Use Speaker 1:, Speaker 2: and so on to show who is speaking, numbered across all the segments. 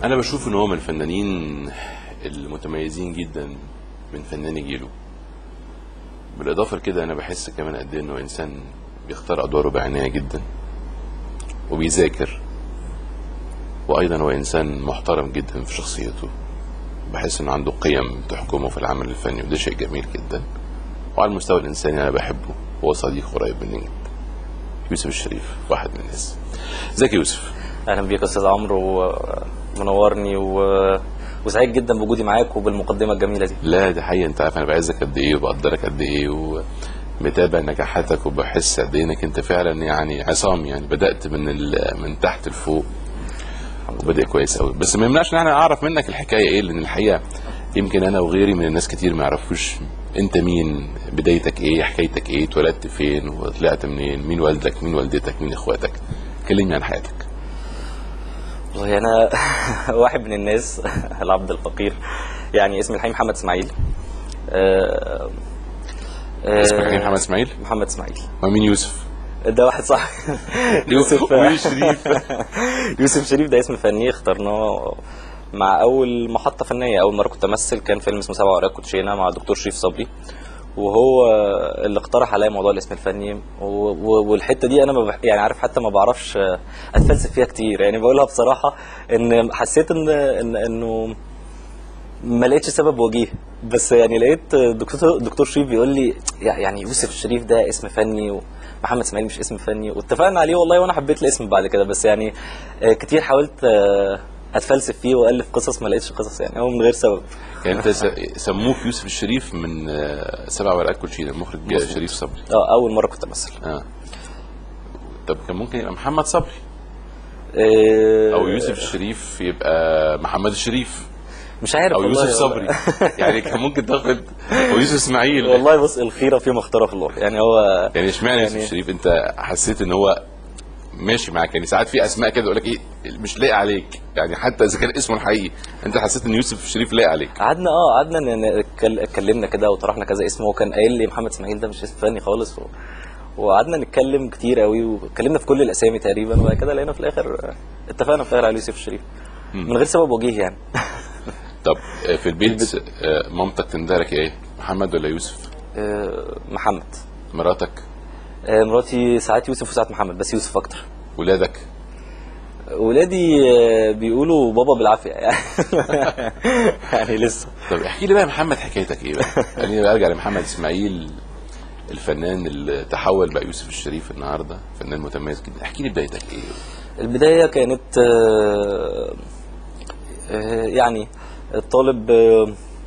Speaker 1: انا بشوف ان هو من الفنانين المتميزين جدا من فناني جيله بالاضافه لكده انا بحس كمان قد ايه انه انسان بيختار ادواره بعنايه جدا وبيذاكر وايضا هو انسان محترم جدا في شخصيته بحس انه عنده قيم تحكمه في العمل الفني وده شيء جميل جدا وعلى المستوى الانساني انا بحبه هو صديق قريب مني جدا يوسف الشريف واحد من الناس ازيك يا يوسف
Speaker 2: اهلا بيك يا استاذ عمرو ومنورني و... وسعيد جدا بوجودي معاك وبالمقدمه الجميله دي
Speaker 1: لا دي حقيقة انت عارف انا بعزك قد ايه وبقدرك قد ايه ومتابع نجاحاتك وبحس قد ايه انك انت فعلا يعني عصام يعني بدات من ال... من تحت لفوق وبدأ كويس قوي بس ما يمنعش ان انا اعرف منك الحكايه ايه لان الحقيقه يمكن انا وغيري من الناس كتير ما يعرفوش انت مين بدايتك ايه حكايتك ايه اتولدت فين وطلعت منين مين والدك مين والدتك مين اخواتك كلمني عن حياتك
Speaker 2: والله انا واحد من الناس العبد الفقير يعني اسمي الحقيقي محمد اسماعيل آه، آه،
Speaker 1: اسمك الحقيقي محمد اسماعيل
Speaker 2: محمد اسماعيل
Speaker 1: ومين يوسف
Speaker 2: ده واحد صاحبي يوسف
Speaker 1: ومين شريف
Speaker 2: يوسف شريف ده اسم فني اخترناه مع اول محطه فنيه اول مره كنت امثل كان فيلم اسمه سبع ورقات كوتشينه مع الدكتور شريف صبري وهو اللي اقترح عليا موضوع الاسم الفني و- و- والحته دي انا ما بح... يعني عارف حتى ما بعرفش اتفلسف فيها كتير يعني بقولها بصراحه ان حسيت ان, إن انه ما لقيتش سبب وجيه بس يعني لقيت دكتور دكتور شريف بيقول لي يع- يعني يوسف الشريف ده اسم فني ومحمد اسماعيل مش اسم فني واتفقنا عليه والله وانا حبيت الاسم بعد كده بس يعني آه، كتير حاولت آه، اتفلسف فيه والف قصص ما لقيتش قصص يعني هو من غير سبب
Speaker 1: يعني انت س- سموك يوسف الشريف من آه، سبع ورقات كوتشينه المخرج
Speaker 2: مظبوط.
Speaker 1: شريف صبري
Speaker 2: اه اول مره كنت امثل
Speaker 1: اه طب كان ممكن يبقى محمد صبري
Speaker 2: آه،
Speaker 1: او يوسف الشريف يبقى محمد الشريف
Speaker 2: مش عارف
Speaker 1: او
Speaker 2: والله.
Speaker 1: يوسف صبري يعني كان ممكن تاخد او يوسف اسماعيل
Speaker 2: والله بص الخيره فيما اختاره الله يعني هو
Speaker 1: يعني اشمعنى يوسف
Speaker 2: يعني-
Speaker 1: الشريف انت حسيت ان هو ماشي معاك يعني ساعات في اسماء كده يقول لك ايه مش لاقي عليك يعني حتى اذا كان اسمه الحقيقي انت حسيت ان يوسف الشريف لاقي عليك
Speaker 2: قعدنا اه قعدنا ن- ن- اتكل- اتكلمنا كده وطرحنا كذا اسم وهو كان قايل لي محمد اسماعيل ده مش اسم فني خالص و... وقعدنا نتكلم كتير قوي واتكلمنا في كل الاسامي تقريبا وبعد كده لقينا في الاخر آه، اتفقنا في الاخر على يوسف الشريف من غير سبب وجيه يعني
Speaker 1: طب آه، في البيت آه، مامتك تندهلك ايه محمد ولا يوسف
Speaker 2: آه، محمد
Speaker 1: مراتك
Speaker 2: آه، مراتي ساعات يوسف وساعات محمد بس يوسف اكتر
Speaker 1: ولادك
Speaker 2: ولادي آه، بيقولوا بابا بالعافيه يعني يعني لسه
Speaker 1: طب احكي لي بقى يا محمد حكايتك ايه بقى خليني بقى ارجع لمحمد اسماعيل الفنان اللي تحول بقى يوسف الشريف النهارده فنان متميز جدا احكي لي بدايتك ايه
Speaker 2: البداية كانت آه، آه، يعني الطالب آه،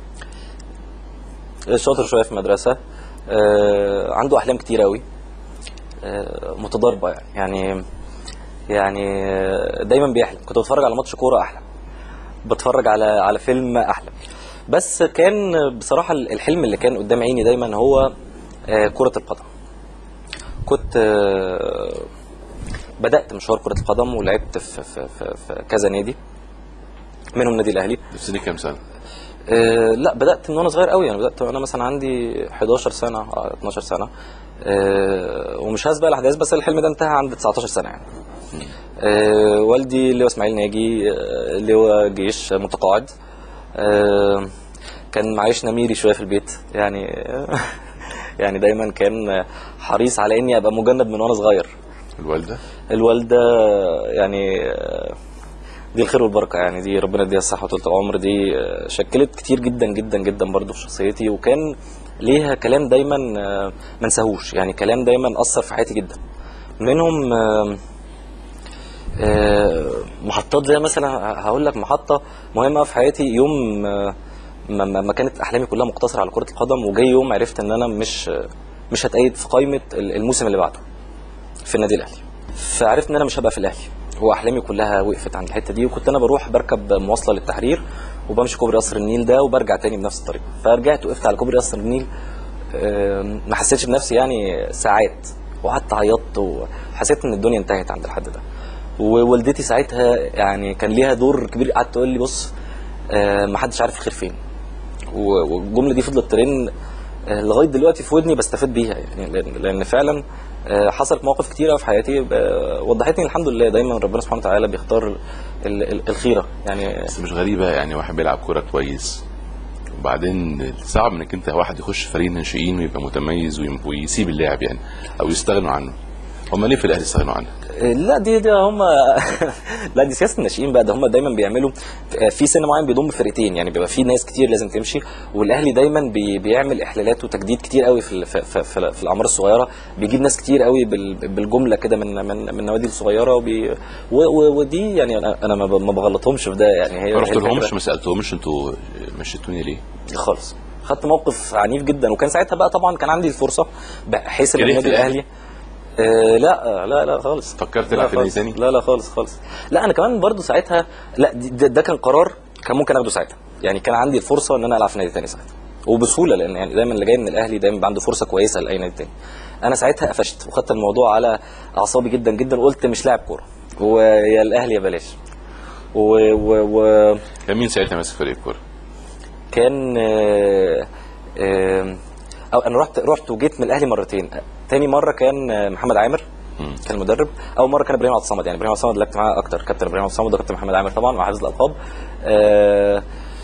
Speaker 2: شاطر شوية في مدرسة آه، عنده أحلام كتير أوي آه، متضاربة يعني يعني يعني آه، دايما بيحلم كنت بتفرج على ماتش كورة أحلم بتفرج على على فيلم أحلم بس كان بصراحة الحلم اللي كان قدام عيني دايما هو آه، كرة القدم كنت آه، بدات مشوار كره القدم ولعبت في, في, في, في كذا نادي منهم النادي الاهلي
Speaker 1: في سنك كام سنه
Speaker 2: أه لا بدات من وانا صغير قوي يعني بدات وانا مثلا عندي 11 سنه أو 12 سنه أه ومش هسبق الاحداث بس الحلم ده انتهى عند 19 سنه يعني أه والدي اللي هو اسماعيل ناجي آه، اللي هو جيش متقاعد أه كان معيش نميري شويه في البيت يعني يعني دايما كان حريص على اني ابقى مجند من وانا صغير
Speaker 1: الوالده
Speaker 2: الوالده يعني آه، دي الخير والبركه يعني دي ربنا يديها الصحه وطول العمر دي آه، شكلت كتير جدا جدا جدا برضو في شخصيتي وكان ليها كلام دايما آه، ما انساهوش يعني كلام دايما اثر في حياتي جدا منهم آه، آه، محطات زي مثلا هقول لك محطه مهمه في حياتي يوم آه، ما- ما ما كانت احلامي كلها مقتصره على كره القدم وجاي يوم عرفت ان انا مش مش هتأيد في قائمه الموسم اللي بعده في النادي الاهلي فعرفت ان انا مش هبقى في الاهلي واحلامي كلها وقفت عند الحته دي وكنت انا بروح بركب مواصله للتحرير وبمشي كوبري قصر النيل ده وبرجع تاني بنفس الطريق فرجعت وقفت على كوبري قصر النيل آم، ما حسيتش بنفسي يعني ساعات وقعدت عيطت وحسيت ان الدنيا انتهت عند الحد ده ووالدتي ساعتها يعني كان ليها دور كبير قعدت تقول لي بص آه، ما حدش عارف الخير فين و- والجمله دي فضلت ترن آه، لغايه دلوقتي في ودني بستفاد بيها يعني لان, لأن فعلا آه، حصلت مواقف كتيره في حياتي آه، وضحتني الحمد لله دايما ربنا سبحانه وتعالى بيختار ال- ال- الخيره يعني
Speaker 1: بس مش غريبه يعني واحد بيلعب كوره كويس وبعدين صعب انك انت واحد يخش فريق ناشئين ويبقى متميز ويم- ويسيب اللعب يعني او يستغنوا عنه هم ليه في الاهلي استغنوا عنك؟
Speaker 2: لا دي دي هم لا دي سياسه الناشئين بقى ده هم دايما بيعملوا في سن معين بيضم فرقتين يعني بيبقى في ناس كتير لازم تمشي والاهلي دايما بي بيعمل احلالات وتجديد كتير قوي في ال- في, في, في, في الاعمار الصغيره بيجيب ناس كتير قوي بال- بالجمله كده من من من النوادي الصغيره وبي و- و- ودي يعني انا انا ما ب- ما بغلطهمش في ده يعني هي
Speaker 1: ما
Speaker 2: هي
Speaker 1: رحتلهمش
Speaker 2: الفكرة.
Speaker 1: ما سالتهمش انتوا مشيتوني ليه؟
Speaker 2: خالص خدت موقف عنيف جدا وكان ساعتها بقى طبعا كان عندي الفرصه بحيث ان
Speaker 1: كرهت
Speaker 2: النادي
Speaker 1: الأهلي؟
Speaker 2: الاهلي آه لا لا لا خالص
Speaker 1: فكرت
Speaker 2: لا
Speaker 1: تلعب في نادي
Speaker 2: خالص.
Speaker 1: تاني؟
Speaker 2: لا لا خالص خالص لا انا كمان برضو ساعتها لا دي- ده, ده كان قرار كان ممكن اخده ساعتها يعني كان عندي الفرصه ان انا العب في نادي تاني ساعتها وبسهوله لان يعني دايما اللي جاي من الاهلي دايما بيبقى عنده فرصه كويسه لاي نادي تاني انا ساعتها قفشت وخدت الموضوع على اعصابي جدا جدا وقلت مش لاعب كوره ويا الاهلي يا بلاش و, و, و
Speaker 1: كان مين ساعتها ماسك فريق الكوره؟
Speaker 2: كان آه، آه، او انا رحت رحت وجيت من الاهلي مرتين تاني مره كان آه، محمد عامر
Speaker 1: مم.
Speaker 2: كان المدرب اول مره كان ابراهيم عبد الصمد يعني ابراهيم عبد الصمد لعبت معاه اكتر كابتن ابراهيم عبد الصمد وكابتن محمد عامر طبعا وحافظ الالقاب آه،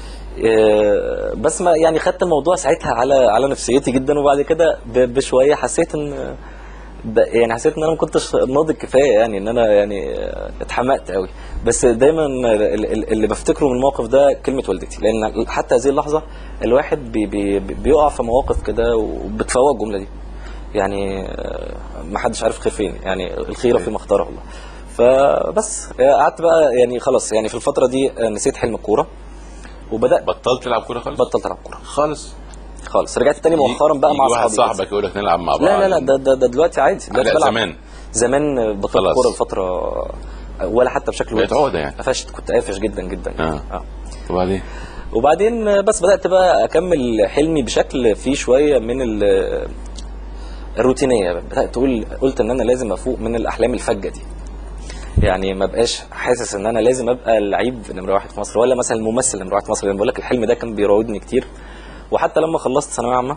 Speaker 2: آه، بس ما يعني خدت الموضوع ساعتها على على نفسيتي جدا وبعد كده ب- بشويه حسيت ان ب- يعني حسيت ان انا ما كنتش ناضج كفايه يعني ان انا يعني آه، اتحمقت قوي بس دايما ال- ال- اللي بفتكره من الموقف ده كلمه والدتي لان حتى هذه اللحظه الواحد بي بي بيقع في مواقف كده وبتفوق الجمله دي يعني آه، ما حدش عارف خير فين يعني الخيره فيما اختاره الله فبس آه، قعدت بقى يعني خلاص يعني في الفتره دي آه، نسيت حلم الكوره وبدات
Speaker 1: بطلت تلعب كوره خالص؟
Speaker 2: بطلت العب كوره
Speaker 1: خالص
Speaker 2: خالص رجعت تاني مؤخرا بقى مع
Speaker 1: يجي واحد
Speaker 2: اصحابي
Speaker 1: صاحبك يقول لك نلعب مع بعض
Speaker 2: لا لا لا ده ده, ده دلوقتي عادي دلوقتي
Speaker 1: لا،
Speaker 2: بلعب
Speaker 1: زمان.
Speaker 2: زمان بطلت
Speaker 1: خلاص.
Speaker 2: كوره لفتره ولا حتى بشكل
Speaker 1: بقت
Speaker 2: ودي.
Speaker 1: عقدة يعني.
Speaker 2: قفشت كنت قافش جدا جدا
Speaker 1: آه.
Speaker 2: آه.
Speaker 1: وبعدين
Speaker 2: وبعدين بس بدات بقى اكمل حلمي بشكل فيه شويه من ال- الروتينيه بدات تقول قلت ان انا لازم افوق من الاحلام الفجه دي يعني ما بقاش حاسس ان انا لازم ابقى اللعيب نمره واحد في مصر ولا مثلا الممثل نمره واحد في مصر لان بقول لك الحلم ده كان بيراودني كتير وحتى لما خلصت ثانويه عامه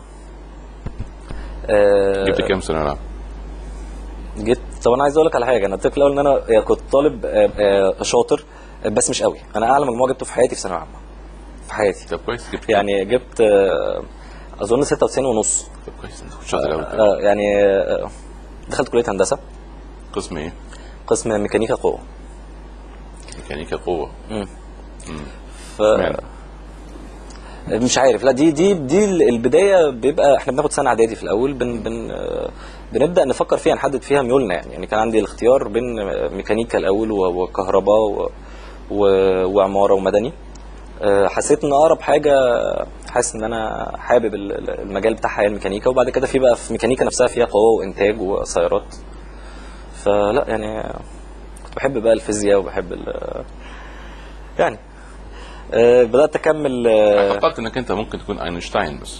Speaker 2: آه،
Speaker 1: جبت كام سنه العب؟
Speaker 2: جيت طب انا عايز اقول لك على حاجه انا قلت لك الاول ان انا يعني كنت طالب آه، آه، شاطر آه، بس مش قوي انا اعلى مجموع جبته في حياتي في ثانويه عامه في حياتي
Speaker 1: طب كويس جبت
Speaker 2: يعني جبت آه، اظن 96 ونص
Speaker 1: طب كويس انت كنت شاطر قوي
Speaker 2: آه، يعني آه، دخلت كليه هندسه
Speaker 1: قسم ايه؟
Speaker 2: قسم ميكانيكا قوه
Speaker 1: ميكانيكا قوه
Speaker 2: ف
Speaker 1: اشمعنى؟
Speaker 2: مش عارف لا دي دي دي البدايه بيبقى احنا بناخد سنه اعدادي في الاول بن بن آه، بنبدا نفكر فيها نحدد فيها ميولنا يعني يعني كان عندي الاختيار بين آه، ميكانيكا الاول و- وكهرباء و- و- وعماره ومدني آه، حسيت ان اقرب حاجه حاسس ان انا حابب ال- ال- المجال بتاعها هي الميكانيكا وبعد كده في بقى في ميكانيكا نفسها فيها قوه وانتاج وسيارات فلا يعني كنت بحب بقى الفيزياء وبحب ال- يعني آه، بدات اكمل آه،
Speaker 1: فكرت انك انت ممكن تكون اينشتاين بس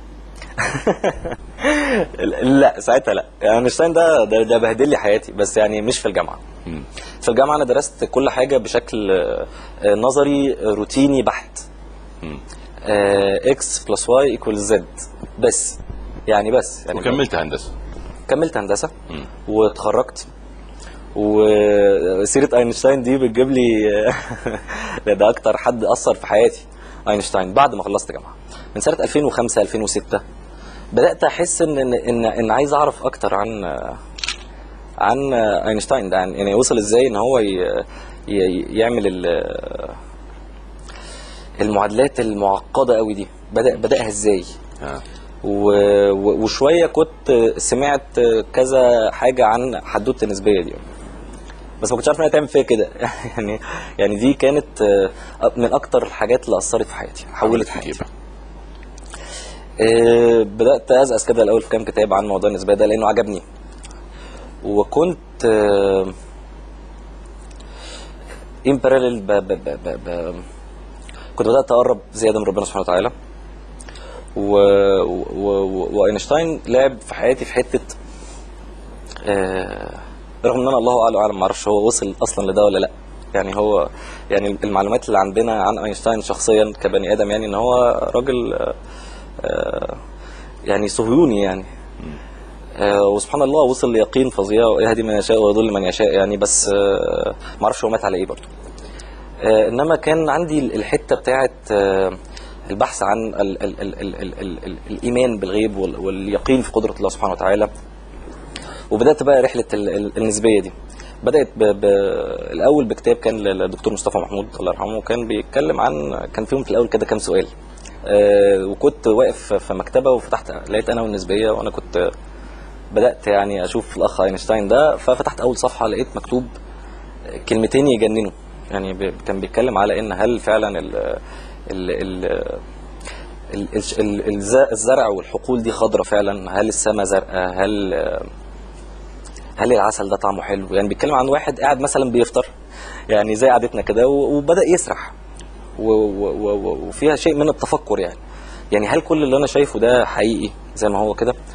Speaker 2: لا ساعتها لا يعني اينشتاين ده ده, ده بهدل لي حياتي بس يعني مش في الجامعه
Speaker 1: مم.
Speaker 2: في الجامعه انا درست كل حاجه بشكل آه، آه، نظري آه، روتيني بحت
Speaker 1: مم.
Speaker 2: اكس بلس واي ايكوال زد بس يعني بس يعني
Speaker 1: وكملت هندسه
Speaker 2: كملت هندسه
Speaker 1: مم.
Speaker 2: واتخرجت وسيره اينشتاين دي بتجيب لي ده, ده اكتر حد اثر في حياتي اينشتاين بعد ما خلصت جامعه من سنه 2005 2006 بدات احس ان ان ان, إن عايز اعرف اكتر عن عن اينشتاين ده يعني يعني وصل ازاي ان هو ي- ي- يعمل ال- المعادلات المعقده قوي دي بدا بداها ازاي
Speaker 1: آه.
Speaker 2: و- و- وشويه كنت سمعت كذا حاجه عن حدوته النسبيه دي بس ما كنتش عارف انها تعمل فيا كده يعني يعني دي كانت آه، من اكتر الحاجات اللي اثرت في حياتي حولت
Speaker 1: فيك إيه
Speaker 2: حياتي
Speaker 1: بقى؟
Speaker 2: آه، بدات ازقز كده الاول في كام كتاب عن موضوع النسبيه ده لانه عجبني وكنت ان باراليل ب... ب... ب... ب... ب... كنت بدات اقرب زياده من ربنا سبحانه وتعالى و... و... و... واينشتاين لعب في حياتي في حته آه، رغم ان انا الله اعلم اعلم ما اعرفش هو وصل اصلا لده ولا لا يعني هو يعني المعلومات اللي عندنا عن اينشتاين شخصيا كبني ادم يعني ان هو راجل آه، آه، يعني صهيوني يعني آه، وسبحان الله وصل ليقين فظيع يهدي من يشاء ويضل من يشاء يعني بس آه، ما اعرفش هو مات على ايه برضه آه، انما كان عندي الحته بتاعه آه، البحث عن ال ال ال ال ال ال ال الايمان بالغيب وال- واليقين في قدره الله سبحانه وتعالى وبدات بقى رحله ال- ال- النسبيه دي بدات ب... ب... الاول بكتاب كان للدكتور مصطفى محمود الله يرحمه كان بيتكلم عن كان فيهم في الاول كده كام سؤال آه وكنت واقف في مكتبه وفتحت لقيت انا والنسبيه وانا كنت بدات يعني اشوف الاخ اينشتاين ده ففتحت اول صفحه لقيت مكتوب كلمتين يجننوا يعني ب- كان بيتكلم على ان هل فعلا ال ال ال ال- ال- ال- الز- الزرع والحقول دي خضرة فعلا هل السماء زرقاء هل هل العسل ده طعمه حلو يعني بيتكلم عن واحد قاعد مثلا بيفطر يعني زي قعدتنا كده و- وبدأ يسرح و- و- و- و- وفيها شيء من التفكر يعني يعني هل كل اللي انا شايفه ده حقيقي زي ما هو كده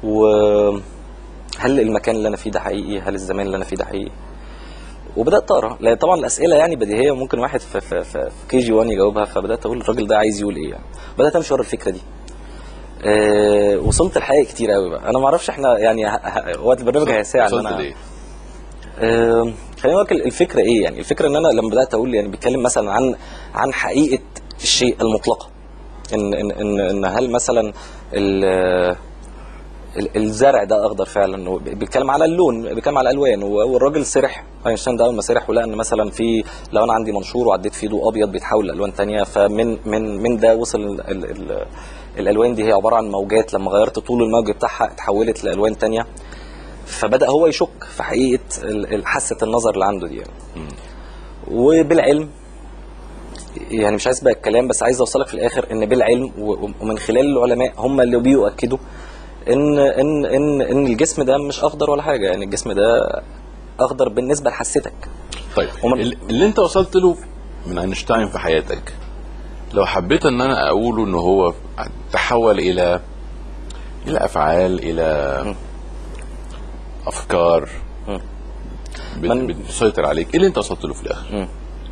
Speaker 2: وهل المكان اللي انا فيه ده حقيقي هل الزمان اللي انا فيه ده حقيقي وبدات اقرا لان طبعا الاسئله يعني بديهيه ممكن واحد في في في كي جي 1 يجاوبها فبدات اقول الراجل ده عايز يقول ايه يعني بدات امشي ورا الفكره دي أه وصلت لحقائق كتير قوي بقى انا ما اعرفش احنا يعني ه- ه- وقت البرنامج هيساعد ان
Speaker 1: وصلت
Speaker 2: انا
Speaker 1: ليه؟
Speaker 2: آه، خليني اقول لك الفكره ايه يعني الفكره ان انا لما بدات اقول يعني بيتكلم مثلا عن عن حقيقه الشيء المطلقه ان ان ان, إن هل مثلا ال- ال- الزرع ده اخضر فعلا هو بيتكلم على اللون بيتكلم على الالوان و- والراجل سرح اينشتاين ده اول ما سرح ولقى ان مثلا في لو انا عندي منشور وعديت فيه ضوء ابيض بيتحول لالوان تانية فمن من من ده وصل ال ال ال الالوان دي هي عباره عن موجات لما غيرت طول الموج بتاعها اتحولت لالوان تانية فبدا هو يشك في حقيقه ال- ال- حاسه النظر اللي عنده دي يعني. وبالعلم يعني مش عايز بقى الكلام بس عايز اوصلك في الاخر ان بالعلم و- ومن خلال العلماء هم اللي بيؤكدوا ان ان ان ان الجسم ده مش اخضر ولا حاجه يعني الجسم ده اخضر بالنسبه لحستك
Speaker 1: طيب
Speaker 2: ومن-
Speaker 1: ال- اللي انت وصلت له من اينشتاين في حياتك لو حبيت ان انا اقوله ان هو تحول الى الى افعال الى افكار
Speaker 2: مم.
Speaker 1: بت-
Speaker 2: من-
Speaker 1: بتسيطر عليك ايه اللي انت وصلت له في الاخر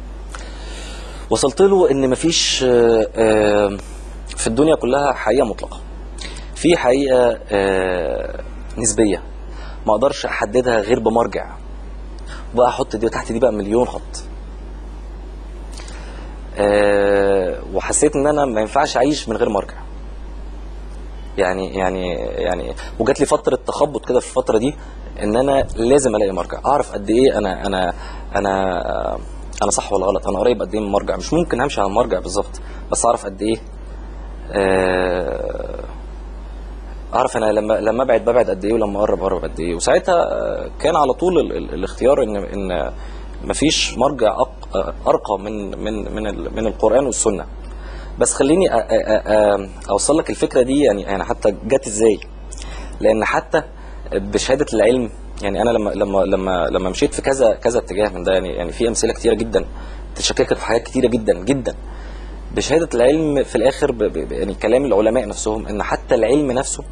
Speaker 2: وصلت له ان مفيش آه، آه، في الدنيا كلها حقيقه مطلقه في حقيقه آه، نسبيه ما اقدرش احددها غير بمرجع بقى احط دي تحت دي بقى مليون خط آه، وحسيت ان انا ما ينفعش اعيش من غير مرجع يعني يعني يعني وجات لي فتره تخبط كده في الفتره دي ان انا لازم الاقي مرجع اعرف قد ايه انا انا انا انا صح ولا غلط انا قريب قد ايه من مرجع مش ممكن امشي على المرجع بالظبط بس اعرف قد ايه آه، اعرف انا لما لما ابعد ببعد قد ايه ولما اقرب اقرب قد ايه وساعتها آه، كان على طول ال- ال- الاختيار ان ان مفيش مرجع أق- ارقى من من من ال- من القران والسنه بس خليني أ- أ- أ- اوصل لك الفكره دي يعني يعني حتى جت ازاي لان حتى بشهاده العلم يعني انا لما لما لما لما مشيت في كذا كذا اتجاه من ده يعني يعني في امثله كتيره جدا تشككك في حاجات كتيره جدا جدا بشهاده العلم في الاخر ب ب يعني كلام العلماء نفسهم ان حتى العلم نفسه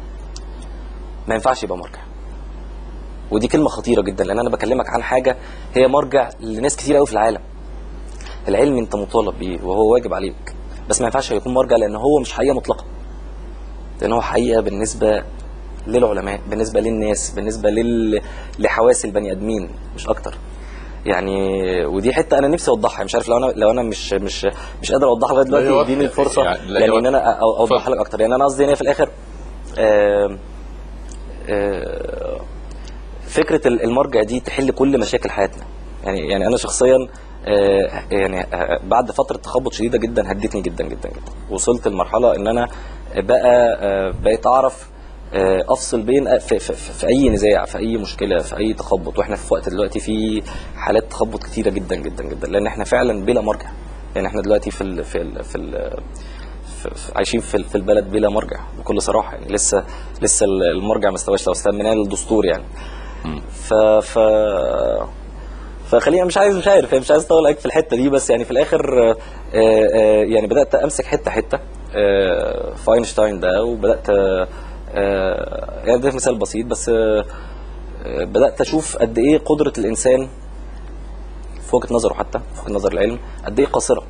Speaker 2: ما ينفعش يبقى مرجع ودي كلمه خطيره جدا لان انا بكلمك عن حاجه هي مرجع لناس كتير قوي في العالم العلم انت مطالب بيه وهو واجب عليك بس ما ينفعش يكون مرجع لان هو مش حقيقه مطلقه لان هو حقيقه بالنسبه للعلماء بالنسبه للناس بالنسبه لل... لحواس البني ادمين مش اكتر يعني ودي حته انا نفسي اوضحها مش عارف لو انا لو انا مش مش مش قادر اوضحها لغايه
Speaker 1: لا
Speaker 2: دلوقتي
Speaker 1: يوضح-
Speaker 2: اديني الفرصه
Speaker 1: يعني لا
Speaker 2: يعني ان
Speaker 1: يوضح.
Speaker 2: انا أ- اوضحها
Speaker 1: اتفضل.
Speaker 2: لك اكتر يعني انا قصدي ان هي في الاخر آم، آه، فكره ال- المرجع دي تحل كل مشاكل حياتنا يعني يعني انا شخصيا آه، يعني آه، بعد فتره تخبط شديده جدا هدتني جدا جدا جدا وصلت لمرحله ان انا بقى آه، بقيت اعرف آه، افصل بين في, في, في في اي نزاع في اي مشكله في اي تخبط واحنا في وقت دلوقتي في حالات تخبط كتيره جدا جدا جدا لان احنا فعلا بلا مرجع يعني احنا دلوقتي في ال في ال في, ال في في- عايشين في ال- في البلد بلا مرجع بكل صراحه يعني لسه لسه المرجع ما استواش لو استنينا الدستور يعني ف ف فخلينا مش عايز مش عارف مش عايز اطول عليك في الحته دي بس يعني في الاخر آه، آه، يعني بدات امسك حته حته آه، في اينشتاين ده وبدات آه، آه، يعني ده مثال بسيط بس آه، آه، بدات اشوف قد ايه قدره الانسان في وجهه نظره حتى في وجهه نظر العلم قد ايه قاصره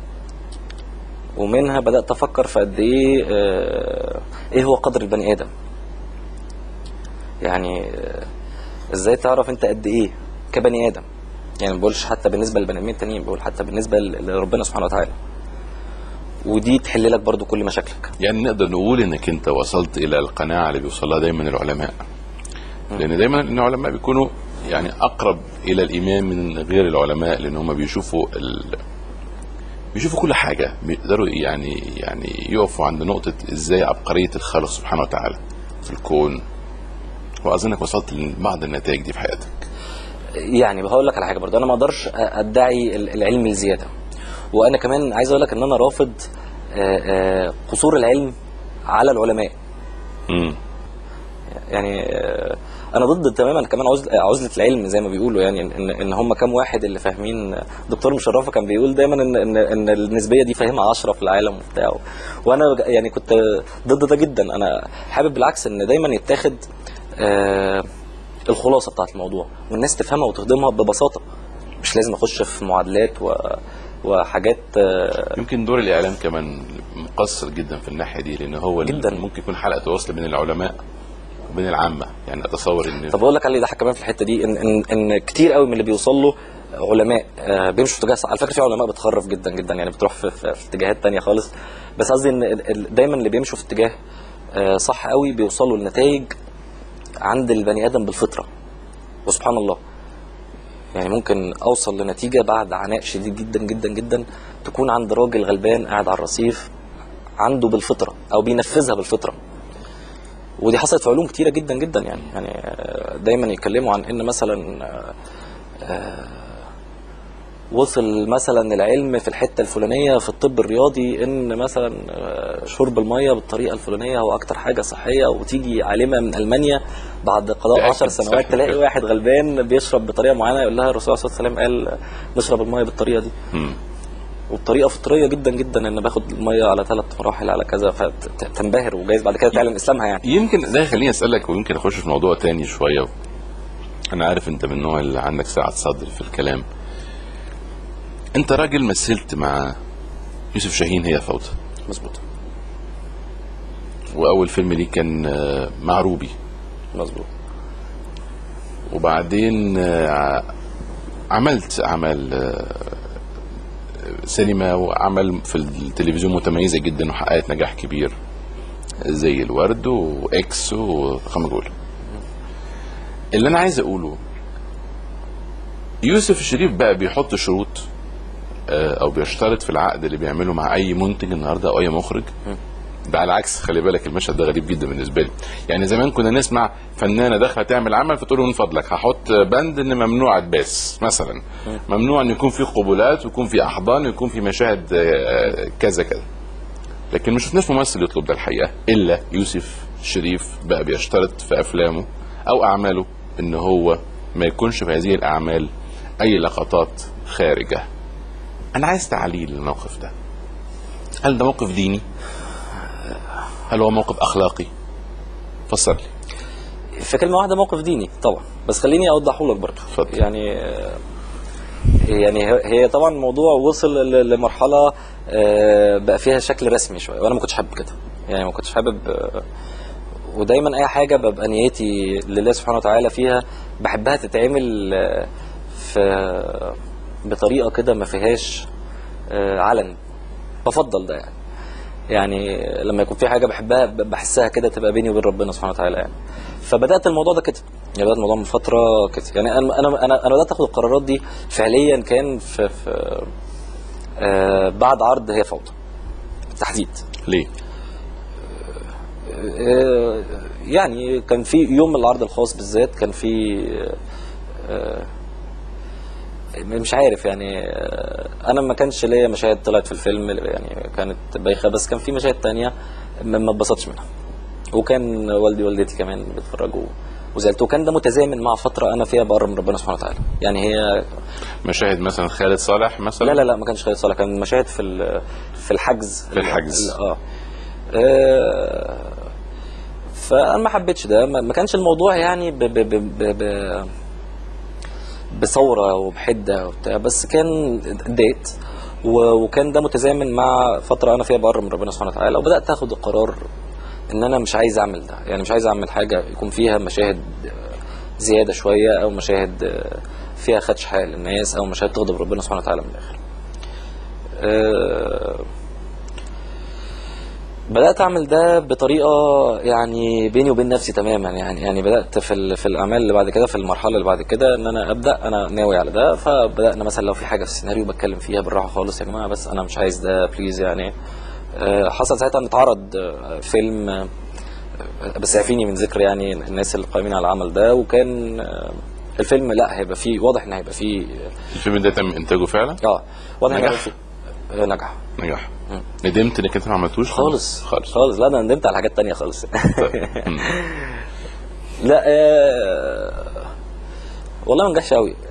Speaker 2: ومنها بدات افكر في قد ايه آه، ايه هو قدر البني ادم يعني آه، ازاي تعرف انت قد ايه كبني ادم يعني ما بقولش حتى بالنسبه للبني ادمين التانيين بقول حتى بالنسبه ل- لربنا سبحانه وتعالى ودي تحل لك برضو كل مشاكلك
Speaker 1: يعني نقدر نقول انك انت وصلت الى القناعه اللي بيوصلها دايما العلماء لان دايما ان العلماء بيكونوا يعني اقرب الى الايمان من غير العلماء لان هم بيشوفوا ال... بيشوفوا كل حاجه بيقدروا يعني يعني يقفوا عند نقطه ازاي عبقريه الخالق سبحانه وتعالى في الكون واظنك وصلت لبعض النتائج دي في حياتك
Speaker 2: يعني هقول لك على حاجه برضو انا ما اقدرش ادعي ال- العلم الزياده وانا كمان عايز اقول لك ان انا رافض آه، آه، قصور العلم على العلماء
Speaker 1: امم
Speaker 2: يعني آه، انا ضد تماما كمان عزل- عزله العلم زي ما بيقولوا يعني ان ان هم كام واحد اللي فاهمين دكتور مشرفه كان بيقول دايما ان ان ان النسبيه دي فاهمها 10 في العالم وبتاع وانا بج- يعني كنت ضد ده جدا انا حابب بالعكس ان دايما يتاخد آه، الخلاصه بتاعت الموضوع والناس تفهمها وتخدمها ببساطه مش لازم اخش في معادلات و وحاجات آه،
Speaker 1: يمكن دور الاعلام كمان مقصر جدا في الناحيه دي لان هو اللي
Speaker 2: جداً.
Speaker 1: ممكن يكون حلقه وصل بين العلماء وبين العامه يعني اتصور ان
Speaker 2: طب اقول لك على اللي يضحك كمان في الحته دي ان ان ان كتير قوي من اللي بيوصل له علماء آه، بيمشوا في اتجاه صح. على فكره في علماء بتخرف جدا جدا يعني بتروح في, في, في اتجاهات تانية خالص بس قصدي ان ال- ال- دايما اللي بيمشوا في اتجاه آه، صح قوي بيوصلوا لنتائج عند البني ادم بالفطره وسبحان الله يعني ممكن اوصل لنتيجه بعد عناء شديد جدا جدا جدا تكون عند راجل غلبان قاعد على الرصيف عنده بالفطره او بينفذها بالفطره ودي حصلت في علوم كتيره جدا جدا يعني يعني آه، دايما يتكلموا عن ان مثلا آه، آه، وصل مثلا العلم في الحته الفلانيه في الطب الرياضي ان مثلا آه، شرب الميه بالطريقه الفلانيه هو اكتر حاجه صحيه وتيجي عالمه من المانيا بعد قضاء
Speaker 1: تأكد
Speaker 2: 10
Speaker 1: صح
Speaker 2: سنوات تلاقي
Speaker 1: كده.
Speaker 2: واحد غلبان بيشرب بطريقه معينه يقول لها الرسول صلى الله عليه وسلم قال نشرب الميه بالطريقه دي
Speaker 1: مم.
Speaker 2: وبطريقه فطريه جدا جدا ان باخد الميه على ثلاث مراحل على كذا فتنبهر وجايز بعد كده تعلن اسلامها يعني
Speaker 1: يمكن ده يخليني اسالك ويمكن اخش في موضوع تاني شويه انا عارف انت من النوع اللي عندك سعه صدر في الكلام انت راجل مثلت مع يوسف شاهين هي فوضى
Speaker 2: مظبوط
Speaker 1: واول فيلم ليه كان آه، مع روبي
Speaker 2: مظبوط
Speaker 1: وبعدين آه، عملت اعمال آه، سينما وعمل في التلفزيون متميزه جدا وحققت نجاح كبير زي الورد واكس وخمجول اللي انا عايز اقوله يوسف الشريف بقى بيحط شروط آه، او بيشترط في العقد اللي بيعمله مع اي منتج النهارده او اي مخرج ده على العكس خلي بالك المشهد ده غريب جدا بالنسبه لي يعني زمان كنا نسمع فنانه داخله تعمل عمل فتقول له من فضلك هحط بند ان ممنوع اتباس مثلا ممنوع ان يكون في قبلات ويكون في احضان ويكون في مشاهد آه، كذا كذا لكن ما شفناش ممثل يطلب ده الحقيقه الا يوسف شريف بقى بيشترط في افلامه او اعماله ان هو ما يكونش في هذه الاعمال اي لقطات خارجه انا عايز تعليل الموقف ده هل ده موقف ديني هل هو موقف اخلاقي فسر لي
Speaker 2: في كلمه واحده موقف ديني طبعا بس خليني اوضحه لك برضه
Speaker 1: اتفضل.
Speaker 2: يعني آه، يعني هي- هي طبعا الموضوع وصل ل- لمرحله آه، بقى فيها شكل رسمي شويه وانا ما كنتش حابب كده يعني ما كنتش حابب آه، ودايما اي حاجه ببقى نيتي لله سبحانه وتعالى فيها بحبها تتعمل آه، في بطريقه كده ما فيهاش آه، علن بفضل ده يعني يعني لما يكون في حاجه بحبها ب- بحسها كده تبقى بيني وبين ربنا سبحانه وتعالى يعني فبدات الموضوع ده كده يعني بدات الموضوع من فتره كده يعني انا انا انا, أنا بدات اخد القرارات دي فعليا كان في, في آه بعد عرض هي فوضى بالتحديد
Speaker 1: ليه
Speaker 2: آه يعني كان في يوم من العرض الخاص بالذات كان في آه مش عارف يعني آه، انا ما كانش ليا مشاهد طلعت في الفيلم يعني كانت بايخه بس كان في مشاهد تانية ما ما اتبسطتش منها وكان والدي ووالدتي كمان بيتفرجوا وزعلت وكان ده متزامن مع فتره انا فيها بقرب من ربنا سبحانه وتعالى يعني هي
Speaker 1: مشاهد مثلا خالد صالح مثلا
Speaker 2: لا لا لا ما كانش خالد صالح كان مشاهد في ال- في الحجز
Speaker 1: في الحجز.
Speaker 2: ال- اه آه، فانا ما حبيتش ده ما ما كانش الموضوع يعني ب ب ب ب ب بثوره وبحده وبتاع بس كان اتضايقت و- وكان ده متزامن مع فتره انا فيها بقرب من ربنا سبحانه وتعالى وبدات اخد القرار ان انا مش عايز اعمل ده يعني مش عايز اعمل حاجه يكون فيها مشاهد آه، زياده شويه او مشاهد آه، فيها خدش حق للناس او مشاهد تغضب ربنا سبحانه وتعالى من الاخر آه، بدات اعمل ده بطريقه يعني بيني وبين نفسي تماما يعني يعني بدات في ال- في الاعمال اللي بعد كده في المرحله اللي بعد كده ان انا ابدا انا ناوي على ده فبدانا مثلا لو في حاجه في السيناريو بتكلم فيها بالراحه خالص يا جماعه بس انا مش عايز ده بليز يعني آه، حصل ساعتها ان اتعرض آه، فيلم آه، بس يعفيني من ذكر يعني الناس اللي قائمين على العمل ده وكان آه، الفيلم لا هيبقى فيه واضح ان هيبقى فيه
Speaker 1: الفيلم ده تم انتاجه فعلا
Speaker 2: اه واضح ان
Speaker 1: نجح؟
Speaker 2: هيبقى فيه آه، نجح
Speaker 1: نجح
Speaker 2: مم.
Speaker 1: ندمت انك انت ما عملتوش
Speaker 2: خالص
Speaker 1: خالص
Speaker 2: خالص لا انا ندمت على حاجات تانية خالص
Speaker 1: مم.
Speaker 2: لا آه، والله ما نجحش قوي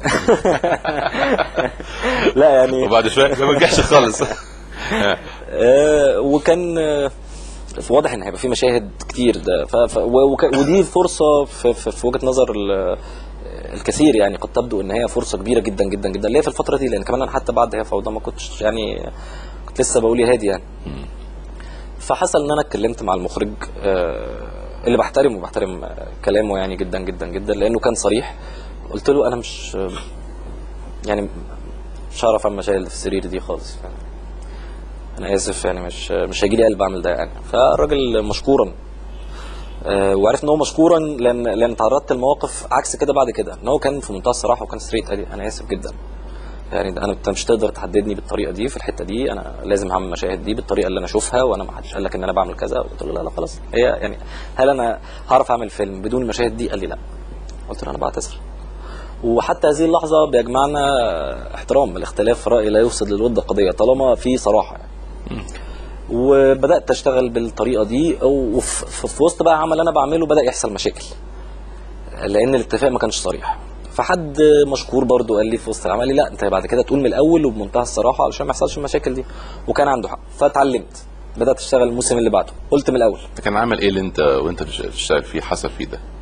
Speaker 2: لا يعني
Speaker 1: وبعد شويه ما نجحش خالص
Speaker 2: آه، وكان آه، واضح ان هيبقى في مشاهد كتير ده ف... ف... و- وك... ودي فرصه في, في, في وجهه نظر ال... الكثير يعني قد تبدو ان هي فرصه كبيره جدا جدا جدا ليه في الفتره دي لان كمان انا حتى بعد هي فوضى ما كنتش يعني كنت لسه بقول يا هادي يعني فحصل ان انا اتكلمت مع المخرج آه، اللي بحترمه وبحترم آه، كلامه يعني جدا جدا جدا لانه كان صريح قلت له انا مش يعني مش هعرف اعمل مشاهد اللي في السرير دي خالص يعني انا اسف يعني مش مش هيجي لي قلب اعمل ده يعني فالراجل مشكورا آه، وعرفت ان هو مشكورا لان لان تعرضت لمواقف عكس كده بعد كده ان هو كان في منتهى الصراحه وكان ستريت قال لي انا اسف جدا يعني ده انا انت مش تقدر تحددني بالطريقه دي في الحته دي انا لازم هعمل المشاهد دي بالطريقه اللي انا اشوفها وانا ما حدش قال لك ان انا بعمل كذا قلت له لا لا خلاص هي يعني هل انا هعرف اعمل فيلم بدون المشاهد دي قال لي لا قلت له انا بعتذر وحتى هذه اللحظه بيجمعنا احترام الاختلاف في راي لا يفسد للود قضيه طالما في صراحه يعني وبدات اشتغل بالطريقه دي وفي في- في وسط بقى عمل انا بعمله بدا يحصل مشاكل لان الاتفاق ما كانش صريح فحد مشكور برضو قال لي في وسط العمل قال لي لا انت بعد كده تقول من الاول وبمنتهى الصراحه علشان ما يحصلش المشاكل دي وكان عنده حق فاتعلمت بدات اشتغل الموسم اللي بعده قلت من الاول
Speaker 1: كان عمل ايه اللي انت وانت بتشتغل فيه حصل فيه ده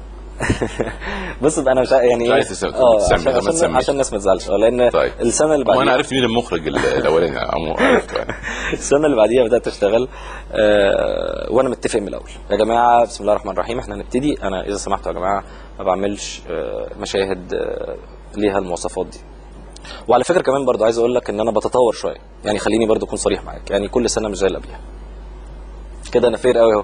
Speaker 2: بص بقى انا مش ع- يعني
Speaker 1: مش
Speaker 2: إيه؟
Speaker 1: عايز تسمي-
Speaker 2: اه
Speaker 1: تسمي،
Speaker 2: عشان,
Speaker 1: ما
Speaker 2: عشان,
Speaker 1: تسميش.
Speaker 2: عشان الناس ما تزعلش اه لان
Speaker 1: طيب.
Speaker 2: السنه اللي
Speaker 1: وانا
Speaker 2: بعديها
Speaker 1: عرفت مين المخرج ال- الاولاني عمو عرفته يعني
Speaker 2: السنه اللي بعديها بدات اشتغل آه وانا متفق من الاول يا جماعه بسم الله الرحمن الرحيم احنا هنبتدي انا اذا سمحتوا يا جماعه ما بعملش آه مشاهد آه ليها المواصفات دي وعلى فكره كمان برضو عايز اقول لك ان انا بتطور شويه يعني خليني برضو اكون صريح معاك يعني كل سنه مش زي اللي قبلها كده انا فير قوي اهو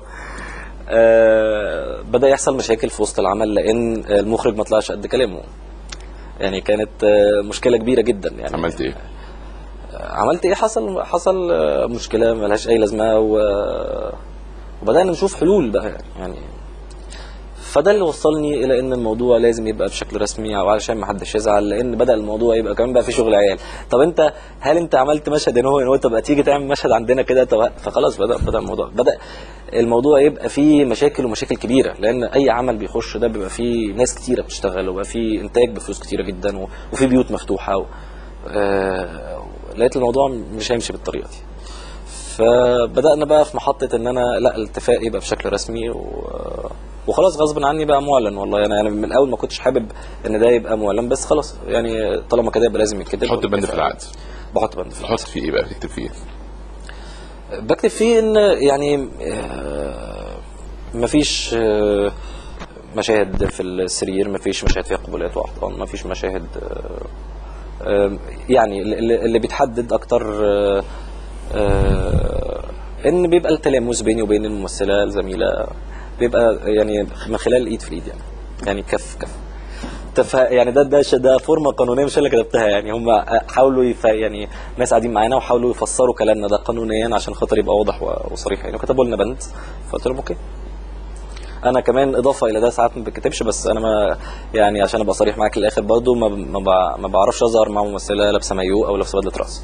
Speaker 2: آه بدا يحصل مشاكل في وسط العمل لان المخرج ما طلعش قد كلامه يعني كانت آه مشكله كبيره جدا يعني
Speaker 1: عملت ايه؟
Speaker 2: عملت ايه حصل حصل آه، مشكله ملهاش اي لازمه و... وبدانا نشوف حلول بقى يعني فده اللي وصلني الى ان الموضوع لازم يبقى بشكل رسمي او علشان ما حدش يزعل لان بدا الموضوع يبقى كمان بقى في شغل عيال طب انت هل انت عملت مشهد ان هو ان هو تبقى تيجي تعمل مشهد عندنا كده طب فخلاص بدا بدا الموضوع بدا الموضوع يبقى فيه مشاكل ومشاكل كبيره لان اي عمل بيخش ده بيبقى فيه ناس كتيره بتشتغل وبقى فيه انتاج بفلوس كتيره جدا و- وفي بيوت مفتوحه و... آه... لقيت الموضوع مش هيمشي بالطريقه دي فبدانا بقى في محطه ان انا لا الاتفاق يبقى بشكل رسمي و... وخلاص غصب عني بقى معلن والله انا يعني من الاول ما كنتش حابب ان ده يبقى معلن بس خلاص يعني طالما كده يبقى لازم يتكتب
Speaker 1: تحط بند في العقد
Speaker 2: بحط بند في العقد
Speaker 1: تحط فيه ايه بقى بتكتب فيه ايه؟
Speaker 2: بكتب فيه ان يعني آه، مفيش آه، مشاهد في السرير مفيش مشاهد فيها قبلات واحضان مفيش مشاهد آه، آه، يعني اللي اللي بيتحدد اكتر آه، آه، ان بيبقى التلامس بيني وبين الممثله الزميله بيبقى يعني من خلال الايد في الايد يعني يعني كف كف تف... يعني ده ده ده فورمه قانونيه مش انا اللي كتبتها يعني هم حاولوا يف... يعني ناس قاعدين معانا وحاولوا يفسروا كلامنا ده قانونيا عشان خاطر يبقى واضح و... وصريح يعني وكتبوا لنا بند فقلت لهم اوكي انا كمان اضافه الى ده ساعات ما بكتبش بس انا ما يعني عشان ابقى صريح معاك للاخر برضو ما ما, ب... ما بعرفش اظهر مع ممثله لابسه مايو او لابسه بدله راس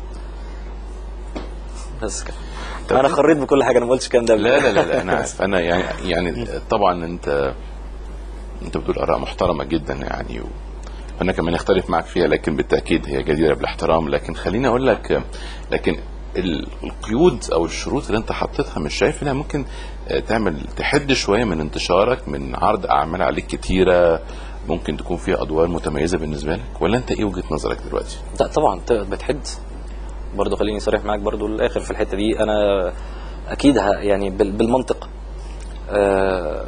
Speaker 2: بس كده
Speaker 1: طب
Speaker 2: انا
Speaker 1: إنت-
Speaker 2: خريت بكل حاجه انا ما قلتش الكلام ده قبل
Speaker 1: لا
Speaker 2: كده.
Speaker 1: لا لا, لا انا عارف انا يعني يعني طبعا انت انت بتقول اراء محترمه جدا يعني و... انا كمان اختلف معك فيها لكن بالتاكيد هي جديره بالاحترام لكن خليني اقول لك لكن ال- القيود او الشروط اللي انت حطيتها مش شايف انها ممكن آه، تعمل تحد شويه من انتشارك من عرض اعمال عليك كتيره ممكن تكون فيها ادوار متميزه بالنسبه لك ولا انت ايه وجهه نظرك دلوقتي؟
Speaker 2: لا طبعا ت- بتحد برضه خليني صريح معاك برضه للاخر في الحته دي انا اكيد ه- يعني بال- بالمنطق آه،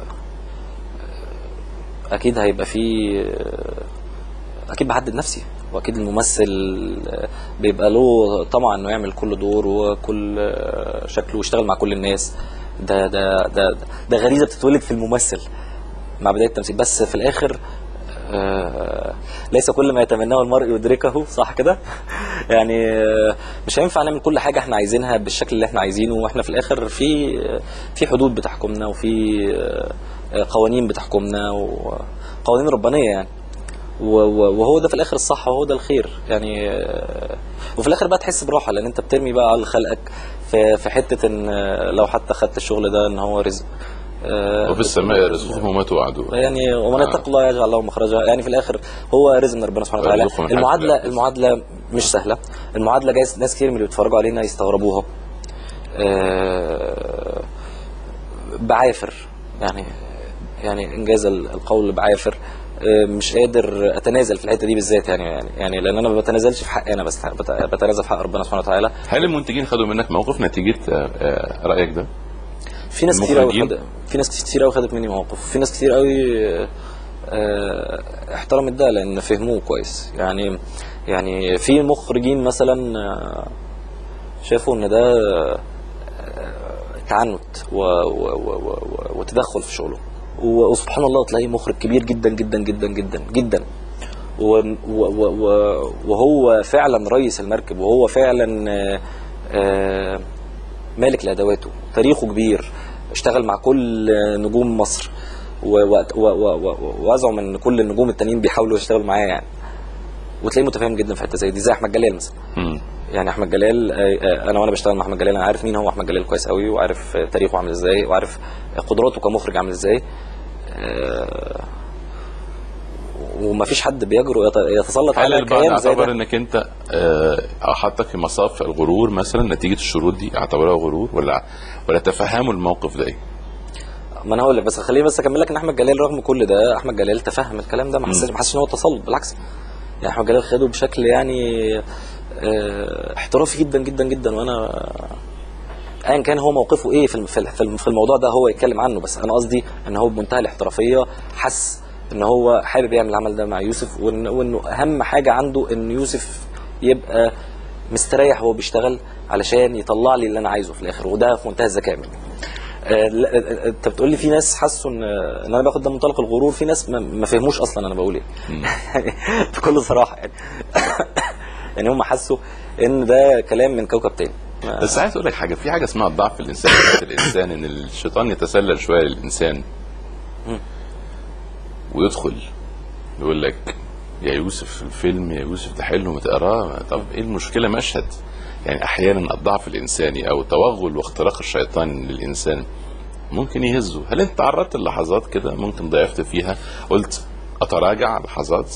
Speaker 2: اكيد هيبقى في اكيد بحدد نفسي واكيد الممثل بيبقى له طمع انه يعمل كل دور وكل شكله ويشتغل مع كل الناس ده ده ده ده غريزه بتتولد في الممثل مع بدايه التمثيل بس في الاخر آه، ليس كل ما يتمناه المرء يدركه صح كده يعني آه، مش هينفع نعمل كل حاجه احنا عايزينها بالشكل اللي احنا عايزينه واحنا في الاخر في في حدود بتحكمنا وفي آه، قوانين بتحكمنا وقوانين ربانيه يعني و- و- وهو ده في الاخر الصح وهو ده الخير يعني آه، وفي الاخر بقى تحس براحه لان انت بترمي بقى على خلقك في في حته ان آه، لو حتى خدت الشغل ده ان هو رزق آه،
Speaker 1: وفي السماء رزقهم وما توعدون
Speaker 2: يعني ومن
Speaker 1: آه.
Speaker 2: يتق الله يجعل له مخرجا يعني في الاخر هو رزق من ربنا سبحانه وتعالى
Speaker 1: ويرزقه من حيث لا
Speaker 2: المعادله
Speaker 1: يحتسب.
Speaker 2: المعادله مش سهله المعادله جايز ناس كتير من اللي بيتفرجوا علينا يستغربوها آه، بعافر يعني يعني انجاز القول بعافر آه، مش قادر اتنازل في الحته دي بالذات يعني يعني يعني لان انا ما بتنازلش في حقي انا بس بت- بتنازل في حق ربنا سبحانه وتعالى
Speaker 1: هل المنتجين خدوا منك موقف نتيجه آه، آه، رايك ده؟
Speaker 2: في ناس كتير قوي
Speaker 1: المخرجين؟
Speaker 2: خد... في ناس كتير قوي خدت مني مواقف في ناس كتير قوي آه، احترمت ده لان فهموه كويس يعني يعني في مخرجين مثلا آه، شافوا ان ده آه، تعنت و... و... و... و... و... وتدخل في شغله و- وسبحان الله تلاقي مخرج كبير جدا جدا جدا جدا جدا و... و... و... و- وهو فعلا رئيس المركب وهو فعلا آه، آه، مالك لادواته تاريخه كبير اشتغل مع كل نجوم مصر و- و- و- و- و- وازعم ان كل النجوم التانيين بيحاولوا يشتغلوا معاه يعني وتلاقيه متفاهم جدا في حته زي دي زي احمد جلال مثلا
Speaker 1: مم.
Speaker 2: يعني احمد جلال آه، آه، انا وانا بشتغل مع احمد جلال انا عارف مين هو احمد جلال كويس قوي وعارف آه، تاريخه عامل ازاي وعارف قدراته كمخرج عامل ازاي آه، ومفيش حد بيجرؤ يت- يتسلط
Speaker 1: هل
Speaker 2: على
Speaker 1: البعض
Speaker 2: كيان زي
Speaker 1: اعتبر
Speaker 2: ده
Speaker 1: انك انت آه، حطك في مصاف الغرور مثلا نتيجه الشروط دي اعتبرها غرور ولا ولا تفهموا الموقف ده ايه؟
Speaker 2: ما انا هقول لك بس خليني بس اكمل لك ان احمد جلال رغم كل ده احمد جلال تفهم الكلام ده ما حسش ما حسش ان هو تسلط بالعكس يعني احمد جلال خده بشكل يعني آه، احترافي جدا جدا جدا وانا ايا كان هو موقفه ايه في الم- في الم- في الم- في الموضوع ده هو يتكلم عنه بس انا قصدي ان هو بمنتهى الاحترافيه حس ان هو حابب يعمل العمل ده مع يوسف وإن- وانه اهم حاجه عنده ان يوسف يبقى مستريح وهو بيشتغل علشان يطلع لي اللي انا عايزه في الاخر وده في منتهى الذكاء منه آه، لا، آه، انت بتقول لي في ناس حسوا ان ان انا باخد ده منطلق الغرور في ناس ما, ما فهموش اصلا انا بقول ايه يعني بكل صراحه يعني يعني هم حسوا ان ده كلام من كوكب تاني ما-
Speaker 1: بس عايز اقول لك حاجه في حاجه اسمها الضعف في الانسان في الانسان ان الشيطان يتسلل شويه للانسان ويدخل يقول لك يا يوسف في الفيلم يا يوسف ده حلو ما تقراه طب ايه المشكله مشهد يعني احيانا الضعف الانساني او توغل واختراق الشيطان للانسان ممكن يهزه هل انت تعرضت للحظات كده ممكن ضعفت فيها قلت اتراجع لحظات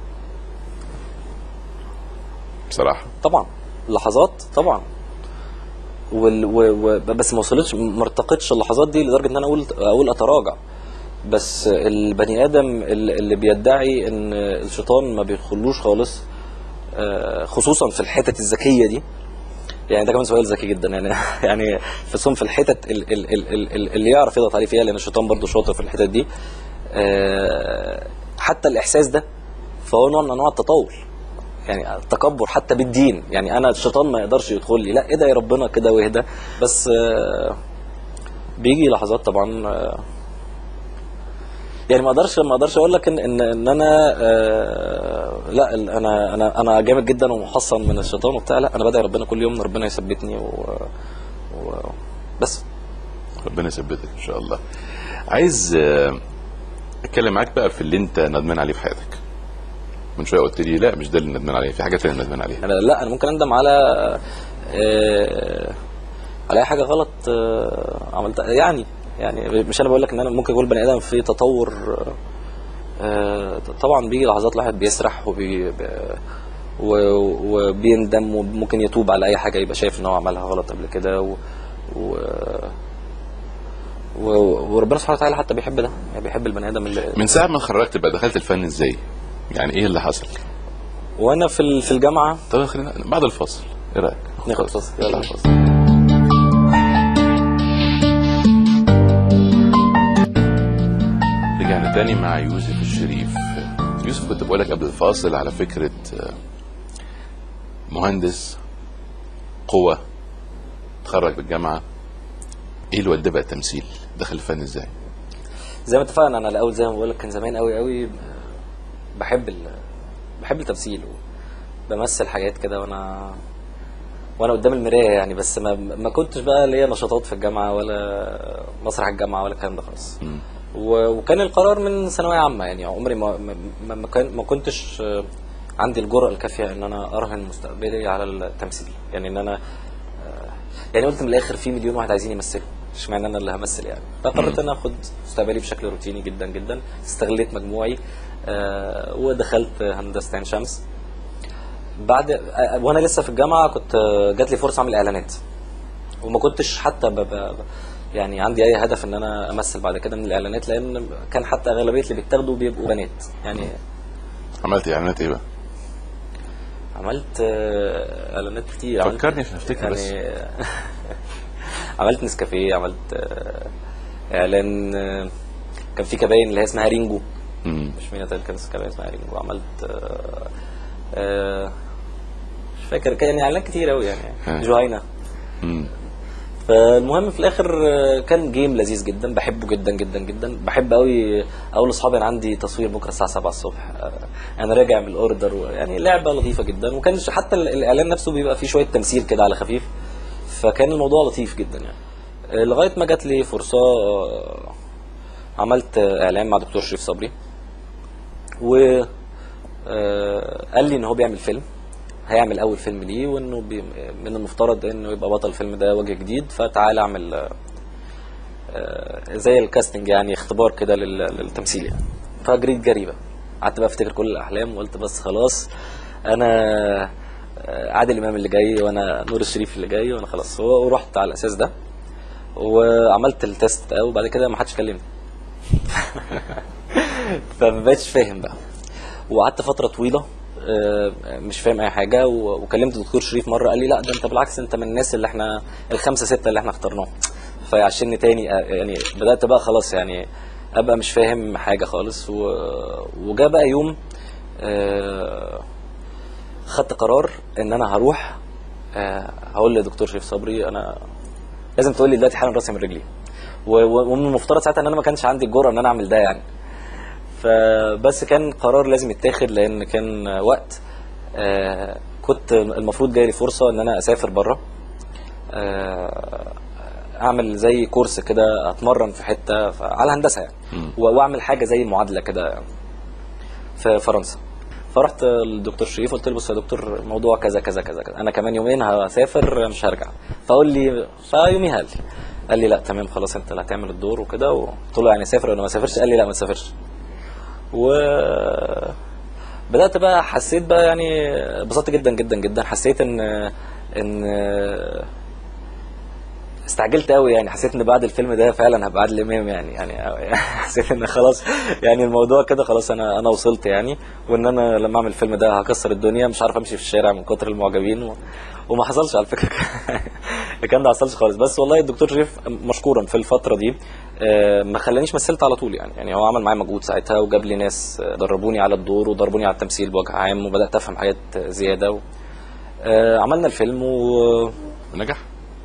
Speaker 1: بصراحه
Speaker 2: طبعا لحظات طبعا وال و و بس ما وصلتش ما ارتقتش اللحظات دي لدرجه ان انا اقول اقول اتراجع بس البني ادم اللي اللي بيدعي ان الشيطان ما بيدخلوش خالص آه، خصوصا في الحتت الذكيه دي يعني ده كمان سؤال ذكي جدا يعني يعني خصوصا في الحتت ال- ال- ال- ال- ال- اللي يعرف يضغط عليه فيها لان الشيطان برضه شاطر في الحتت دي آه، حتى الاحساس ده فهو نوع من انواع التطور يعني التكبر حتى بالدين يعني انا الشيطان ما يقدرش يدخل لي لا ايه ده يا ربنا كده واهدى بس آه، بيجي لحظات طبعا آه، يعني ما اقدرش ما اقدرش اقول لك ان ان, إن انا آه، لا ال- انا انا انا جامد جدا ومحصن من الشيطان وبتاع لا انا بدعي ربنا كل يوم ان ربنا يثبتني و, و بس
Speaker 1: ربنا يثبتك ان شاء الله عايز آه، اتكلم معاك بقى في اللي انت ندمان عليه في حياتك من شويه قلت لي لا مش ده اللي ندمان عليه في حاجه ثانيه ندمان عليها
Speaker 2: انا لا انا ممكن اندم على آه، على اي حاجه غلط آه، عملتها يعني يعني مش انا بقول لك ان انا ممكن اقول بني ادم في تطور آه، طبعا بيجي لحظات الواحد بيسرح وبي ب- و- وبيندم وممكن يتوب على اي حاجه يبقى شايف ان هو عملها غلط قبل كده و, و و- وربنا سبحانه وتعالى حتى بيحب ده يعني بيحب البني ادم اللي
Speaker 1: من ساعه ما اتخرجت بقى دخلت الفن ازاي يعني ايه اللي حصل
Speaker 2: وانا في ال- في الجامعه
Speaker 1: طب خلينا بعد الفاصل ايه رايك
Speaker 2: ناخد فاصل يلا
Speaker 1: فاصل انا تاني مع يوسف الشريف يوسف كنت بقولك قبل الفاصل على فكرة آه، مهندس قوة تخرج بالجامعة ايه اللي وداه بقى التمثيل دخل الفن ازاي
Speaker 2: زي ما اتفقنا انا الاول زي ما بقول لك كان زمان قوي قوي بحب ال... بحب التمثيل بمثل حاجات كده وانا وانا قدام المرايه يعني بس ما ما كنتش بقى ليا نشاطات في الجامعه ولا مسرح الجامعه ولا الكلام ده خالص
Speaker 1: مم.
Speaker 2: و- وكان القرار من ثانويه عامه يعني عمري ما ما, ما- ما, كان ما كنتش آه، عندي الجرأه الكافيه ان انا ارهن مستقبلي على التمثيل يعني ان انا آه، يعني قلت من الاخر في مليون واحد عايزين يمثلوا اشمعنى انا اللي همثل يعني فقررت ان اخد مستقبلي بشكل روتيني جدا جدا استغليت مجموعي آه، ودخلت هندسه عين شمس بعد آه، وانا لسه في الجامعه كنت آه، جات لي فرصه اعمل اعلانات وما كنتش حتى ب... ب... يعني عندي اي هدف ان انا امثل بعد كده من الاعلانات لان كان حتى اغلبيه اللي بيتاخدوا بيبقوا بنات يعني
Speaker 1: عملت اعلانات ايه بقى
Speaker 2: عملت آه، اعلانات كتير عملت
Speaker 1: فكرني عشان افتكر بس.
Speaker 2: يعني عملت نسكافيه عملت آه، اعلان آه، كان في كباين اللي هي اسمها رينجو
Speaker 1: مم.
Speaker 2: مش مين كان كباين اسمها رينجو عملت آه، آه، مش فاكر كان يعني اعلانات كتير قوي
Speaker 1: آه.
Speaker 2: يعني جوهينا
Speaker 1: مم.
Speaker 2: فالمهم في الاخر آه، كان جيم لذيذ جدا بحبه جدا جدا جدا بحب قوي اقول لاصحابي انا عندي تصوير بكره الساعه 7 الصبح آه، انا راجع من الاوردر و- يعني لعبه لطيفه جدا وكان حتى ال- الاعلان نفسه بيبقى فيه شويه تمثيل كده على خفيف فكان الموضوع لطيف جدا يعني آه، لغايه ما جات لي فرصه آه، عملت آه، اعلان مع دكتور شريف صبري و آه، قال لي ان هو بيعمل فيلم هيعمل اول فيلم ليه وانه بي من المفترض انه يبقى بطل الفيلم ده وجه جديد فتعالى اعمل آه، آه، زي الكاستنج يعني اختبار كده لل- للتمثيل يعني فجريت جري بقى قعدت بقى افتكر كل الاحلام وقلت بس خلاص انا آه، عادل امام اللي جاي وانا نور الشريف اللي جاي وانا خلاص و- ورحت على الاساس ده وعملت التيست ده وبعد كده ما حدش كلمني فما بقتش فاهم بقى وقعدت فتره طويله آه، مش فاهم اي حاجه و- وكلمت الدكتور شريف مره قال لي لا ده انت بالعكس انت من الناس اللي احنا الخمسه سته اللي احنا اخترناهم فيعشني تاني آه، يعني بدات بقى خلاص يعني ابقى مش فاهم حاجه خالص و- وجا بقى يوم آه، خدت قرار ان انا هروح آه، هقول لدكتور شريف صبري انا لازم تقول لي دلوقتي حالا راسي من رجلي و- و- ومن المفترض ساعتها ان انا ما كانش عندي الجرأه ان انا اعمل ده يعني فبس كان قرار لازم يتاخد لان كان وقت آه، كنت المفروض جاي لي فرصه ان انا اسافر بره آه، اعمل زي كورس كده اتمرن في حته ف- على هندسه يعني
Speaker 1: مم.
Speaker 2: و- واعمل حاجه زي معادله كده في فرنسا فرحت للدكتور شريف قلت له بص يا دكتور الموضوع كذا كذا كذا كذا انا كمان يومين هسافر مش هرجع فقول لي فيوميها لي قال لي لا تمام خلاص انت اللي هتعمل الدور وكده وقلت له يعني سافر ولا ما سافرش قال لي لا ما تسافرش و بدات بقى حسيت بقى يعني انبسطت جدا جدا جدا حسيت ان ان استعجلت قوي يعني حسيت ان بعد الفيلم ده فعلا هبقى عادل امام يعني يعني حسيت ان خلاص يعني الموضوع كده خلاص انا انا وصلت يعني وان انا لما اعمل الفيلم ده هكسر الدنيا مش عارف امشي في الشارع من كتر المعجبين و... وما حصلش على فكره الكلام ده ما حصلش خالص بس والله الدكتور شريف مشكورا في الفتره دي آه، ما خلانيش مثلت على طول يعني يعني هو عمل معايا مجهود ساعتها وجاب لي ناس آه، دربوني على الدور ودربوني على التمثيل بوجه عام وبدات افهم حاجات زياده و... آه، عملنا الفيلم و
Speaker 1: ونجح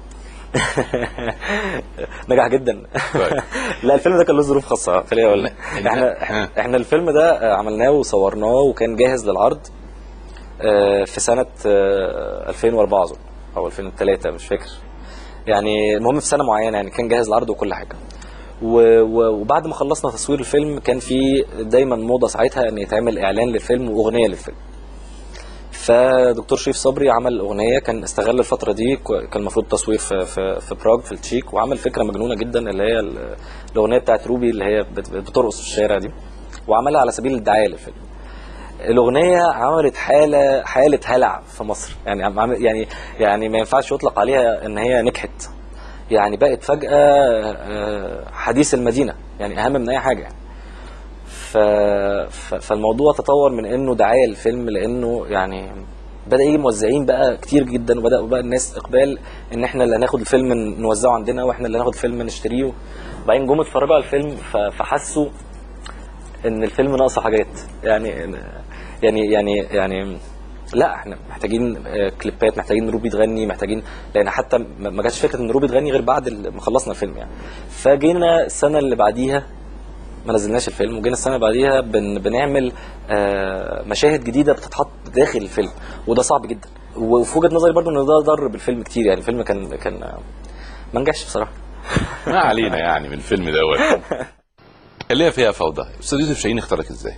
Speaker 2: نجح جدا
Speaker 1: طيب.
Speaker 2: لا الفيلم ده كان له ظروف خاصه خليني اقول لك
Speaker 1: لا،
Speaker 2: احنا
Speaker 1: ها.
Speaker 2: احنا الفيلم ده آه، عملناه وصورناه وكان جاهز للعرض آه، في سنه آه، 2004 اظن او 2003 مش فاكر يعني المهم في سنه معينه يعني كان جاهز العرض وكل حاجه و- و- وبعد ما خلصنا تصوير الفيلم كان في دايما موضه ساعتها ان يتعمل اعلان للفيلم واغنيه للفيلم فدكتور شريف صبري عمل اغنيه كان استغل الفتره دي ك- كان المفروض تصوير في في في براغ في التشيك وعمل فكره مجنونه جدا اللي هي ال- الاغنيه بتاعت روبي اللي هي بت- بترقص في الشارع دي وعملها على سبيل الدعايه للفيلم الاغنيه عملت حاله حاله هلع في مصر يعني عم- يعني يعني ما ينفعش يطلق عليها ان هي نجحت يعني بقت فجاه آه، حديث المدينه يعني اهم من اي حاجه يعني ف... ف... فالموضوع تطور من انه دعايه للفيلم لانه يعني بدا يجي موزعين بقى كتير جدا وبداوا بقى الناس اقبال ان احنا اللي هناخد الفيلم نوزعه عندنا واحنا اللي هناخد الفيلم نشتريه وبعدين جم اتفرجوا على الفيلم ف... فحسوا ان الفيلم ناقصه حاجات يعني يعني يعني يعني لا احنا محتاجين آه، كليبات محتاجين روبي تغني محتاجين لان حتى ما ما جاتش فكره ان روبي تغني غير بعد ال- ما خلصنا الفيلم يعني فجينا السنه اللي بعديها ما نزلناش الفيلم وجينا السنه اللي بعديها بن بنعمل آه، مشاهد جديده بتتحط داخل الفيلم وده صعب جدا وفي وجهه نظري برضو ان ده ضر بالفيلم كتير يعني الفيلم كان كان آه، ما نجحش بصراحه
Speaker 1: ما علينا يعني من الفيلم دوت خليها فيها فوضى استاذ يوسف شاهين اختارك ازاي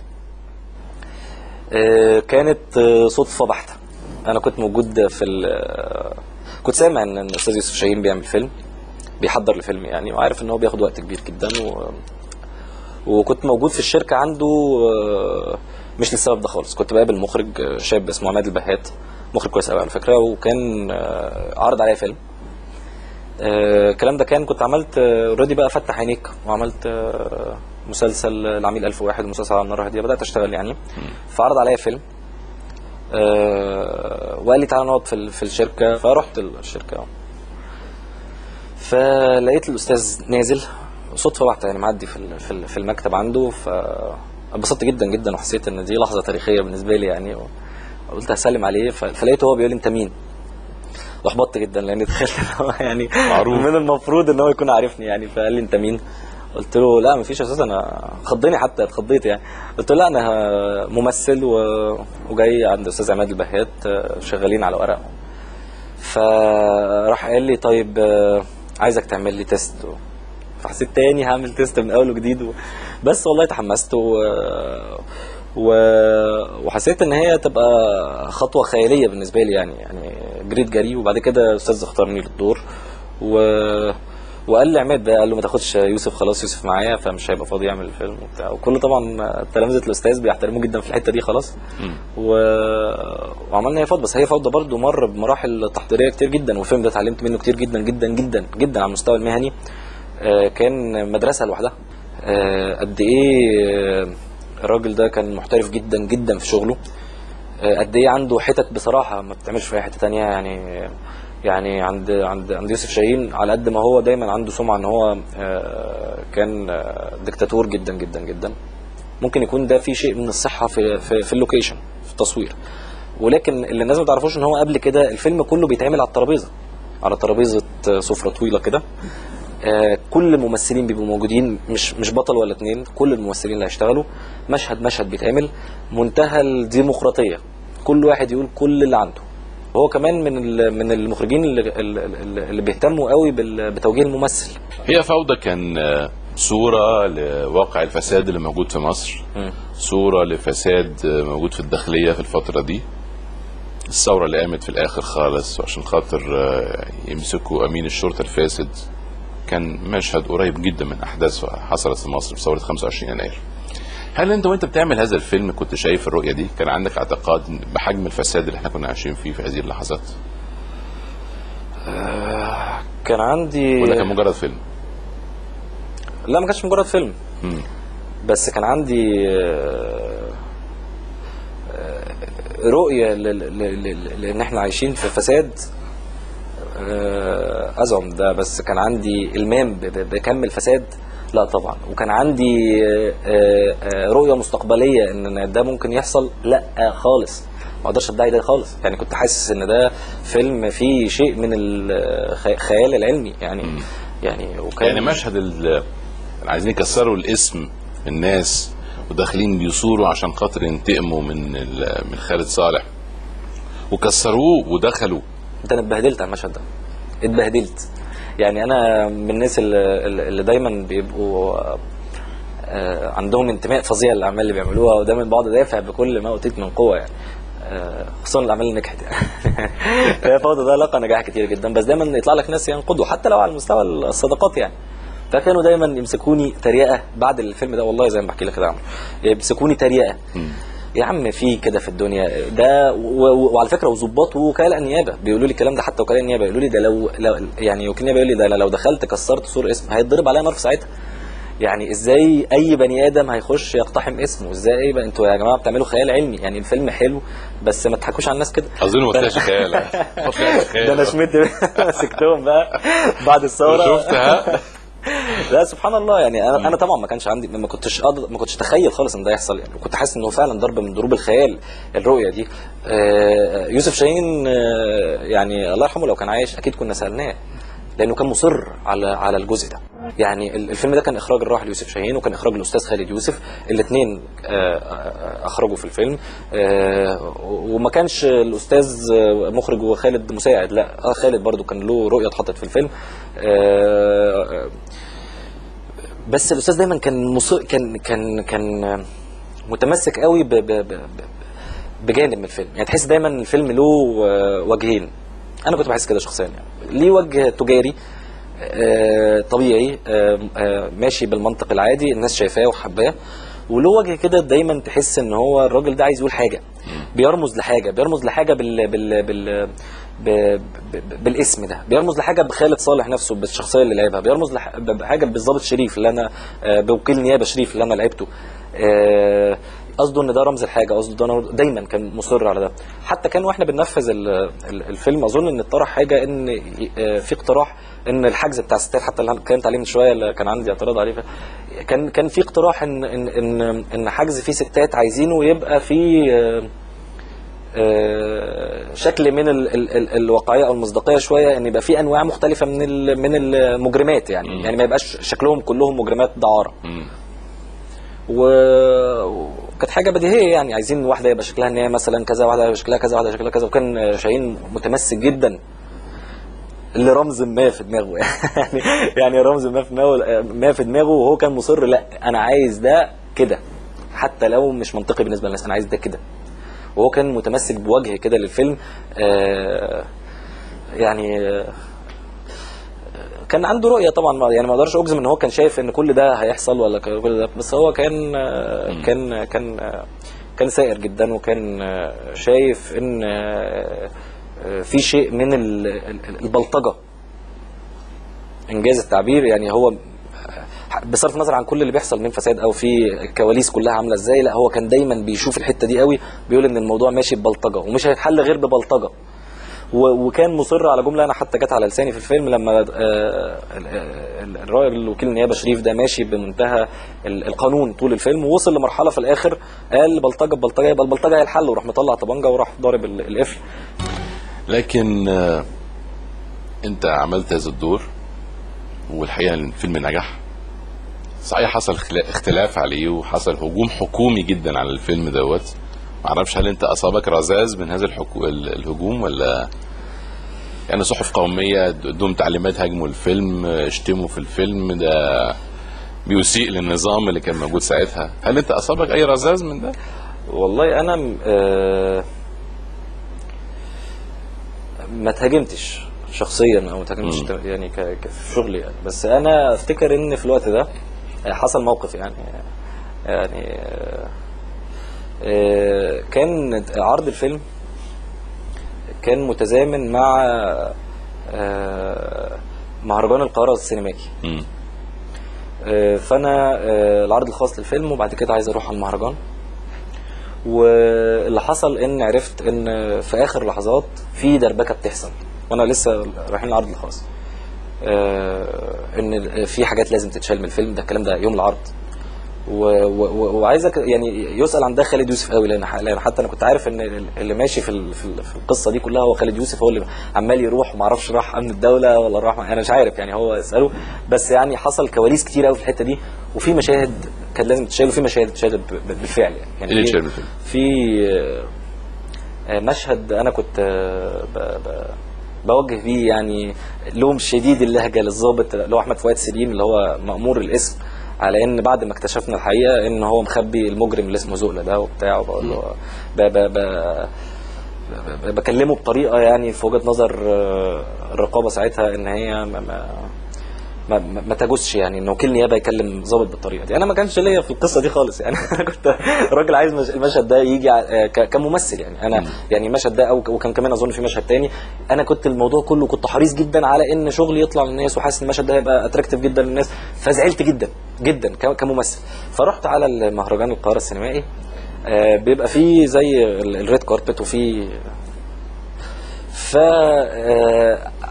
Speaker 2: آه، كانت آه، صدفة بحتة أنا كنت موجود في ال آه، كنت سامع إن الأستاذ يوسف شاهين بيعمل فيلم بيحضر لفيلم يعني وعارف إن هو بياخد وقت كبير جدا و... وكنت موجود في الشركة عنده آه، مش للسبب ده خالص كنت بقابل مخرج آه، شاب اسمه عماد البهات مخرج كويس قوي على فكرة وكان آه، عرض عليا فيلم آه، الكلام ده كان كنت عملت اوريدي بقى فتح عينيك وعملت آه، مسلسل العميل 1001 ومسلسل على النار هديه بدات اشتغل يعني فعرض عليا فيلم آه، وقال لي تعالى نقعد في ال- في الشركه فرحت الشركه فلقيت الاستاذ نازل صدفه بحته يعني معدي في ال- في ال- في المكتب عنده فانبسطت جدا جدا وحسيت ان دي لحظه تاريخيه بالنسبه لي يعني قلت هسلم عليه ف- فلقيته هو بيقول لي انت مين؟ احبطت جدا لان تخيلت ان هو يعني
Speaker 1: معروف.
Speaker 2: من المفروض ان هو يكون عارفني يعني فقال لي انت مين؟ قلت له لا مفيش اساس انا خضني حتى اتخضيت يعني قلت له لا انا ممثل و... وجاي عند استاذ عماد البهات آه، شغالين على ورق فراح قال لي طيب آه، عايزك تعمل لي تيست فحسيت تاني هعمل تيست من اول وجديد و... بس والله تحمست و... و... وحسيت ان هي تبقى خطوه خياليه بالنسبه لي يعني يعني جريت جري وبعد كده استاذ اختارني للدور و... وقال لي عماد بقى قال له ما تاخدش يوسف خلاص يوسف معايا فمش هيبقى فاضي يعمل الفيلم وبتاع وكل طبعا تلامذه الاستاذ بيحترموه جدا في الحته دي خلاص و... وعملنا هي فوضى بس هي فوضى برضو مر بمراحل تحضيريه كتير جدا والفيلم ده اتعلمت منه كتير جدا جدا جدا جدا على المستوى المهني آه، كان مدرسه لوحدها آه، قد ايه آه، الراجل ده كان محترف جدا جدا في شغله آه، قد ايه عنده حتت بصراحه ما بتعملش في اي حته تانية يعني يعني عند عند عند يوسف شاهين على قد ما هو دايما عنده سمعه ان هو آه، كان آه، ديكتاتور جدا جدا جدا ممكن يكون ده في شيء من الصحه في في, في اللوكيشن في التصوير ولكن اللي الناس ما تعرفوش ان هو قبل كده الفيلم كله بيتعمل على الترابيزه على ترابيزه آه، سفره طويله كده آه، كل الممثلين بيبقوا موجودين مش مش بطل ولا اتنين كل الممثلين اللي هيشتغلوا مشهد مشهد بيتعمل منتهى الديمقراطيه كل واحد يقول كل اللي عنده هو كمان من ال- من المخرجين اللي, اللي اللي بيهتموا قوي بال- بتوجيه الممثل
Speaker 1: هي فوضى كان آه، صورة لواقع الفساد اللي موجود في مصر
Speaker 2: مم.
Speaker 1: صورة لفساد آه، موجود في الداخلية في الفترة دي الثورة اللي قامت في الآخر خالص وعشان خاطر آه، يمسكوا أمين الشرطة الفاسد كان مشهد قريب جدا من أحداث حصلت في مصر في ثورة 25 يناير هل انت وانت بتعمل هذا الفيلم كنت شايف الرؤية دي كان عندك اعتقاد بحجم الفساد اللي احنا كنا عايشين فيه في هذه اللحظات
Speaker 2: كان عندي
Speaker 1: ولا كان مجرد فيلم
Speaker 2: لا ما كانش مجرد فيلم
Speaker 1: مم.
Speaker 2: بس كان عندي آه، آه، رؤية ل- ل- ل- ل- لأن احنا عايشين في فساد آه، أزعم ده بس كان عندي إلمام ب- ب- بكم الفساد لا طبعا وكان عندي آه، آه، آه، رؤية مستقبلية إن ده ممكن يحصل لا خالص ما اقدرش ادعي ده خالص يعني كنت حاسس ان ده فيلم فيه شيء من الخيال العلمي يعني يعني وكان
Speaker 1: يعني مشهد ال- عايزين يكسروا الاسم الناس وداخلين بيصوروا عشان خاطر ينتقموا من ال- من خالد صالح وكسروه ودخلوا
Speaker 2: ده انا اتبهدلت على المشهد ده اتبهدلت يعني انا من الناس اللي, اللي دايما بيبقوا آه، عندهم انتماء فظيع للاعمال اللي بيعملوها ودايما بقعد ادافع بكل ما اوتيت من قوه يعني آه، خصوصا الاعمال اللي نجحت يعني فهي فوضى ده لقى نجاح كتير جدا بس دايما يطلع لك ناس ينقدوا حتى لو على مستوى الصداقات يعني فكانوا دايما يمسكوني تريقه بعد الفيلم ده والله زي ما بحكي لك كده يا عمرو يمسكوني تريقه يا عم في كده في الدنيا ده و- و- وعلى فكره وظباط ووكلاء النيابه بيقولوا لي الكلام ده حتى وكلاء النيابه يقولوا لي ده لو, لو يعني وكيل النيابه يقول لي ده لو دخلت كسرت سور اسم هيتضرب عليا نار في ساعتها يعني ازاي اي بني ادم هيخش يقتحم اسمه ازاي ايه بقى انتوا يا جماعه بتعملوا خيال علمي يعني الفيلم حلو بس ما تضحكوش على الناس كده
Speaker 1: اظن ما طلعش خيال ما طلعش خيال
Speaker 2: ده انا شمت مسكتهم بقى بعد الثوره
Speaker 1: شفتها
Speaker 2: لا سبحان الله يعني انا انا طبعا ما كانش عندي ما كنتش قادر ما كنتش اتخيل خالص ان ده يحصل يعني وكنت حاسس انه فعلا ضرب من ضروب الخيال الرؤيه دي آه، يوسف شاهين آه، يعني الله يرحمه لو كان عايش اكيد كنا سالناه لانه كان مصر على على الجزء ده يعني ال- الفيلم ده كان اخراج الراحل يوسف شاهين وكان اخراج الاستاذ خالد يوسف الاثنين اخرجوا في الفيلم آه، وما كانش الاستاذ آه، مخرج وخالد مساعد لا آه، خالد برضو كان له رؤيه اتحطت في الفيلم آه، بس الاستاذ دايما كان مصر كان كان كان متمسك قوي ب ب ب ب- بجانب من الفيلم يعني تحس دايما الفيلم له آه، وجهين انا كنت بحس كده شخصيا يعني ليه وجه تجاري آه، طبيعي آه، آه، ماشي بالمنطق العادي الناس شايفاه وحباه وله وجه كده دايما تحس ان هو الراجل ده عايز يقول حاجه بيرمز لحاجه بيرمز لحاجه بال بال بال ب- ب- بالاسم ده بيرمز لحاجه بخالد صالح نفسه بالشخصيه اللي لعبها بيرمز لح- بحاجه بالظابط شريف اللي انا آه، بوكيل نيابه شريف اللي انا لعبته آه، قصده ان ده رمز الحاجه قصده ده نور- دايما كان مصر على ده حتى كان واحنا بننفذ ال- ال- الفيلم اظن ان اتطرح حاجه ان ي- آه، في اقتراح ان الحجز بتاع الستات حتى اللي أنا اتكلمت عليه من شويه اللي كان عندي اعتراض عليه ف- كان كان في اقتراح ان ان ان, إن حجز فيه ستات عايزينه يبقى فيه آه، آه، شكل من ال ال ال الواقعيه او المصداقيه شويه ان يبقى في انواع مختلفه من ال من المجرمات يعني يعني ما يبقاش شكلهم كلهم مجرمات دعاره
Speaker 1: مم.
Speaker 2: و- وكانت حاجه بديهيه يعني عايزين واحده يبقى شكلها ان هي مثلا كذا واحده يبقى شكلها كذا واحده شكلها كذا وكان شاهين متمسك جدا لرمز ما في دماغه يعني يعني رمز ما في دماغه ما في دماغه وهو كان مصر لا انا عايز ده كده حتى لو مش منطقي بالنسبه للناس انا عايز ده كده وهو كان متمسك بوجه كده للفيلم آه يعني آه كان عنده رؤيه طبعا ما- يعني ما اقدرش اجزم ان هو كان شايف ان كل ده هيحصل ولا ك- كل ده بس هو كان آه، كان كان آه، كان سائر جدا وكان آه، شايف ان آه، آه، في شيء من ال- ال- البلطجه انجاز التعبير يعني هو بصرف النظر عن كل اللي بيحصل من فساد او في الكواليس كلها عامله ازاي لا هو كان دايما بيشوف الحته دي قوي بيقول ان الموضوع ماشي ببلطجه ومش هيتحل غير ببلطجه و- وكان مصر على جمله انا حتى جت على لساني في الفيلم لما آه، ال- ال- الراجل وكيل النيابه شريف ده ماشي بمنتهى ال- القانون طول الفيلم ووصل لمرحله في الاخر قال بلطجه ببلطجه يبقى البلطجه هي الحل وراح مطلع طبنجه وراح ضارب ال- القفل
Speaker 1: لكن آه، انت عملت هذا الدور والحقيقه الفيلم نجح صحيح حصل خلا- اختلاف عليه وحصل هجوم حكومي جدا على الفيلم دوت معرفش هل انت اصابك رذاذ من هذا الحكو... ال- الهجوم ولا يعني صحف قوميه ادوهم تعليمات هاجموا الفيلم اشتموا في الفيلم ده بيسيء للنظام اللي كان موجود ساعتها هل انت اصابك اي رذاذ من ده
Speaker 2: والله انا م- آه، ما اتهاجمتش شخصيا او ما اتهاجمتش
Speaker 1: مم.
Speaker 2: ت- يعني ك- ك- في شغلي يعني بس انا افتكر ان في الوقت ده آه، حصل موقف يعني يعني آه، آه، كان عرض الفيلم كان متزامن مع آه، مهرجان القاهره السينمائي
Speaker 1: مم.
Speaker 2: آه، فانا آه، العرض الخاص للفيلم وبعد كده عايز اروح على المهرجان واللي حصل ان عرفت ان في اخر لحظات في دربكه بتحصل وانا لسه رايحين العرض الخاص آه، ان في حاجات لازم تتشال من الفيلم ده الكلام ده يوم العرض و- و- و- وعايزك يعني يسال عن ده خالد يوسف قوي لان ح- لان حتى انا كنت عارف ان اللي ماشي في ال- في ال- في القصه دي كلها هو خالد يوسف هو اللي عمال يروح وما اعرفش راح امن الدوله ولا راح انا مش عارف يعني هو اساله بس يعني حصل كواليس كتير قوي في الحته دي وفي مشاهد كان لازم تتشال وفي مشاهد اتشالت ب- ب- بالفعل يعني, يعني
Speaker 1: ايه اللي
Speaker 2: في-
Speaker 1: اتشال من الفيلم؟
Speaker 2: في آه، مشهد انا كنت آه، ب... ب... بوجه بيه يعني لوم شديد اللهجه للضابط اللي هو احمد فؤاد سليم اللي هو مامور الاسم على ان بعد ما اكتشفنا الحقيقه ان هو مخبي المجرم اللي اسمه زقله ده وبتاع وبقول له ب... ب... ب... ب- بكلمه بطريقه يعني في وجهه نظر آه، الرقابه ساعتها ان هي ما, ما ما, ما ما تجوزش يعني ان وكيل نيابه يكلم ضابط بالطريقه دي انا ما كانش ليا في القصه دي خالص يعني انا كنت راجل عايز مش- المشهد ده يجي ع- آه، ك- كممثل يعني انا يعني المشهد ده او وكان كمان اظن في مشهد تاني انا كنت الموضوع كله كنت حريص جدا على ان شغلي يطلع للناس وحاسس ان المشهد ده هيبقى اتراكتيف جدا للناس فزعلت جدا جدا ك- كممثل فرحت على المهرجان القاهره السينمائي آه، بيبقى فيه زي ال- الريد كاربت وفي ف آه،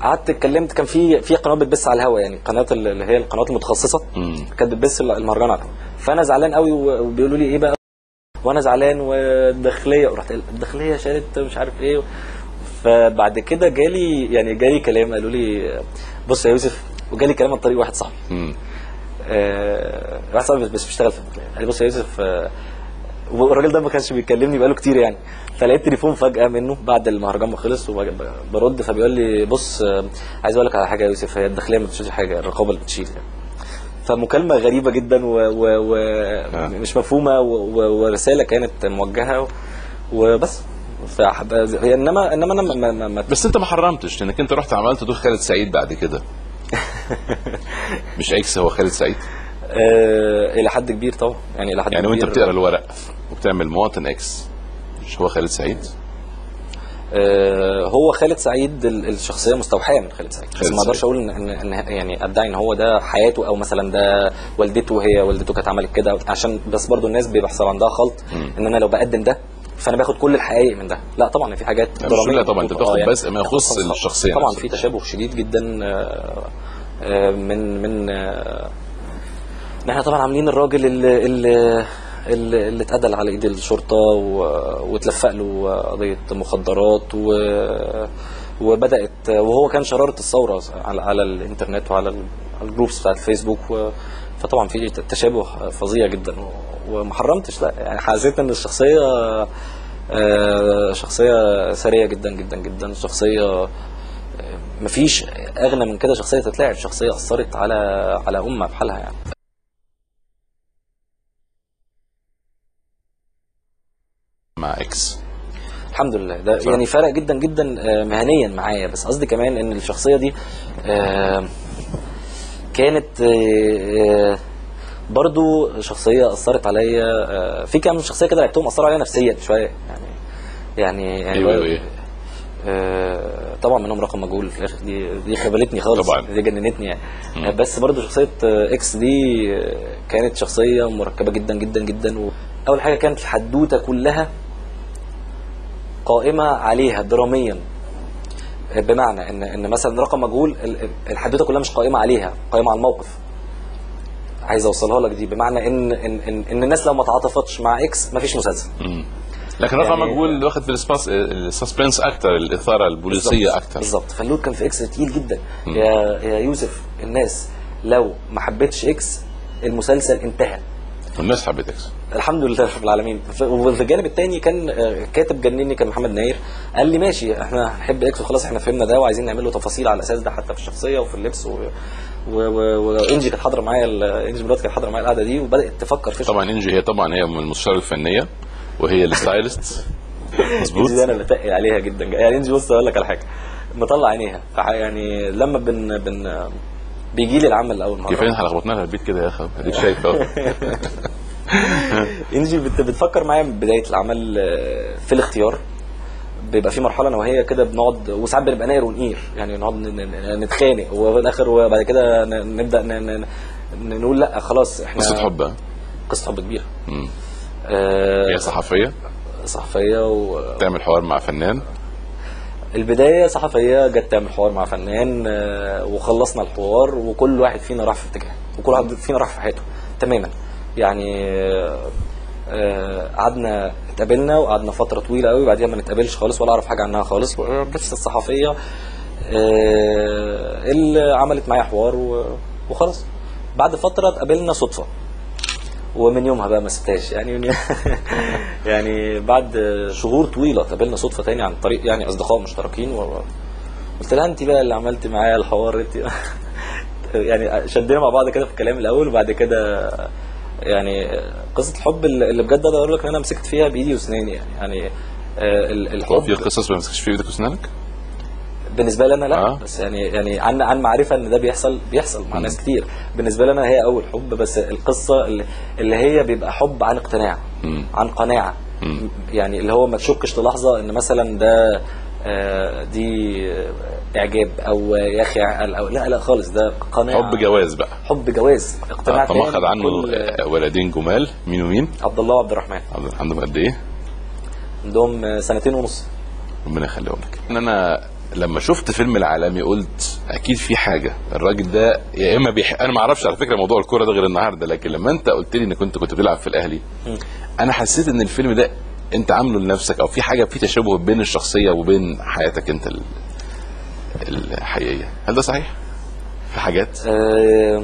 Speaker 2: قعدت اتكلمت كان في في قناه بتبث على الهوا يعني قناه اللي هي القنوات المتخصصه
Speaker 1: مم.
Speaker 2: كانت بتبث المهرجان على الهوا فانا زعلان قوي و- وبيقولوا لي ايه بقى وانا زعلان والداخليه رحت قايل الداخليه شالت مش عارف ايه فبعد كده جالي يعني جالي كلام قالوا لي بص يا يوسف وجالي كلام عن طريق واحد صاحبي
Speaker 1: مم.
Speaker 2: آه، واحد صاحبي بس بيشتغل في الداخليه قال لي بص يا يوسف آه، والراجل ده ما كانش بيكلمني بقاله كتير يعني فلقيت تليفون فجاه منه بعد المهرجان ما خلص وبرد فبيقول لي بص آه، عايز اقول لك على حاجه يا يوسف هي الداخليه ما بتشيلش حاجه الرقابه اللي بتشيل يعني. فمكالمه غريبه جدا ومش مفهومه و- و- ورساله كانت موجهه وبس فحب... هي انما انما انا ما, ما, ما
Speaker 1: بس انت ما حرمتش لانك انت رحت عملت دور خالد سعيد بعد كده مش اكس هو خالد سعيد
Speaker 2: آه الى حد كبير طبعا يعني الى حد
Speaker 1: يعني وانت
Speaker 2: كبير
Speaker 1: بتقرا الورق وبتعمل مواطن اكس مش هو خالد سعيد
Speaker 2: آه، هو خالد سعيد ال- الشخصيه مستوحاه من خالد سعيد بس
Speaker 1: خالد
Speaker 2: ما اقدرش
Speaker 1: سعيد.
Speaker 2: اقول ان ان إن- يعني ادعي ان هو ده حياته او مثلا ده والدته هي والدته كانت عملت كده عشان بس برضو الناس بيحصل عندها خلط ان انا لو بقدم ده فانا باخد كل الحقائق من ده لا طبعا في حاجات
Speaker 1: لا، مش
Speaker 2: دراميه
Speaker 1: كلها طبعا، انت
Speaker 2: مكتوبة.
Speaker 1: بتاخد
Speaker 2: آه،
Speaker 1: بس ما يخص
Speaker 2: قصة-
Speaker 1: الشخصية
Speaker 2: طبعا
Speaker 1: نفسها.
Speaker 2: في تشابه شديد جدا آه، آه، من من آه، ان احنا طبعا عاملين الراجل اللي اللي اللي, اللي اتقتل على ايد الشرطه و- واتلفق له قضيه مخدرات و وبدات وهو كان شراره الثوره على على الانترنت وعلى ال- على الجروبس بتاعت الفيسبوك و فطبعا في تشابه فظيع جدا و- وما حرمتش لا يعني حسيت ان الشخصيه آه، شخصيه سريه جدا جدا جدا شخصيه آه، مفيش اغنى من كده شخصيه تتلعب شخصيه اثرت على على امه بحالها يعني
Speaker 1: مع اكس
Speaker 2: الحمد لله ده
Speaker 1: صح.
Speaker 2: يعني فرق جدا جدا آه، مهنيا معايا بس قصدي كمان ان الشخصيه دي آه، كانت آه، آه، برضو شخصيه اثرت عليا آه، في كام شخصيه كده لعبتهم اثروا عليا نفسيا شويه يعني يعني يعني
Speaker 1: ايوه ايوه ايه
Speaker 2: آه، طبعا منهم رقم مجهول في الاخر دي دي خبلتني خالص
Speaker 1: طبعاً.
Speaker 2: دي جننتني يعني آه، بس برضو شخصيه آه، اكس دي آه، كانت شخصيه مركبه جدا جدا جدا اول حاجه كانت الحدوته كلها قائمه عليها دراميا بمعنى ان ان مثلا رقم مجهول ال- ال- الحدوته كلها مش قائمه عليها قائمه على الموقف عايز اوصلها لك دي بمعنى ان ان ان, إن الناس لو ما تعاطفتش مع اكس مفيش مسلسل
Speaker 1: مم. لكن رقم
Speaker 2: يعني-
Speaker 1: مجهول واخد في السباس السسبنس اكتر الاثاره البوليسيه
Speaker 2: بالظبط.
Speaker 1: اكتر
Speaker 2: بالظبط فاللود كان في اكس تقيل جدا يا يا يوسف الناس لو ما حبتش اكس المسلسل انتهى
Speaker 1: والناس حبت اكس
Speaker 2: الحمد لله رب العالمين ف- وفي الجانب الثاني كان آه، كاتب جنني كان محمد ناير قال لي ماشي احنا هنحب اكس وخلاص احنا فهمنا ده وعايزين نعمل له تفاصيل على الاساس ده حتى في الشخصيه وفي اللبس و... و... و... وانجي كانت حاضره معايا ال- انجي مراتي كانت حاضره معايا القعده دي وبدات تفكر في
Speaker 1: طبعا انجي هي طبعا هي من المستشاره الفنيه وهي الستايلست مظبوط
Speaker 2: انجي دي انا بتقي عليها جدا يعني انجي بص اقول لك على حاجه مطلع عينيها فح- يعني لما بن بن بيجي لي العمل اول مره
Speaker 1: كفايه احنا لخبطنا لها البيت كده يا اخي اديك شايف اهو
Speaker 2: انجي بت- بتفكر معايا من بدايه العمل آه، في الاختيار بيبقى في مرحله انا وهي كده بنقعد وساعات بنبقى ناير ونقير يعني نقعد ن- ن- نتخانق وفي الاخر وبعد كده ن- نبدا ن- ن- ن- نقول لا خلاص احنا
Speaker 1: قصه حب ها؟
Speaker 2: قصه حب كبيره
Speaker 1: مم.
Speaker 2: آه،
Speaker 1: هي صحفيه
Speaker 2: صحفيه و...
Speaker 1: تعمل حوار مع فنان
Speaker 2: البدايه صحفيه جت تعمل حوار مع فنان آه، وخلصنا الحوار وكل واحد فينا راح في اتجاه وكل واحد فينا راح في حياته تماما يعني آه، آه، قعدنا اتقابلنا وقعدنا فتره طويله قوي بعديها ما نتقابلش خالص ولا اعرف حاجه عنها خالص بس الصحفيه آه، اللي عملت معايا حوار و- وخلاص بعد فتره اتقابلنا صدفه ومن يومها بقى ما سبتهاش يعني من يعني بعد شهور طويله اتقابلنا صدفه تاني عن طريق يعني اصدقاء مشتركين و... قلت لها انت بقى اللي عملت معايا الحوار انت يعني شدينا مع بعض كده في الكلام الاول وبعد كده يعني قصه الحب اللي اللي بجد اقدر اقول لك ان انا مسكت فيها بايدي واسناني يعني يعني آه، ال-
Speaker 1: هو
Speaker 2: الحب
Speaker 1: في قصص ما مسكش في ايدك واسنانك
Speaker 2: بالنسبه لي انا لا
Speaker 1: آه.
Speaker 2: آه. بس يعني يعني عن عن معرفه ان ده بيحصل بيحصل مع ناس كتير بالنسبه لي انا هي اول حب بس القصه اللي, اللي هي بيبقى حب عن اقتناع
Speaker 1: مم.
Speaker 2: عن قناعه
Speaker 1: مم.
Speaker 2: يعني اللي هو ما تشكش للحظه ان مثلا ده آه، دي اعجاب او يا اخي عقل او لا لا خالص ده قناعه
Speaker 1: حب جواز بقى
Speaker 2: حب جواز اقتناع تام
Speaker 1: تمخض عنه
Speaker 2: بكل-
Speaker 1: آه، ولدين جمال مين ومين؟
Speaker 2: عبد الله وعبد الرحمن
Speaker 1: عبد- عندهم قد ايه؟
Speaker 2: عندهم سنتين ونص
Speaker 1: ربنا يخليهم لك ان انا لما شفت فيلم العالمي قلت اكيد في حاجه الراجل ده يا اما بيح... انا ما اعرفش على فكره موضوع الكوره ده غير النهارده لكن لما انت قلت لي انك كنت كنت بتلعب في الاهلي انا حسيت ان الفيلم ده انت عامله لنفسك او في حاجه في تشابه بين الشخصيه وبين حياتك انت ال- الحقيقيه هل ده صحيح في حاجات
Speaker 2: آه،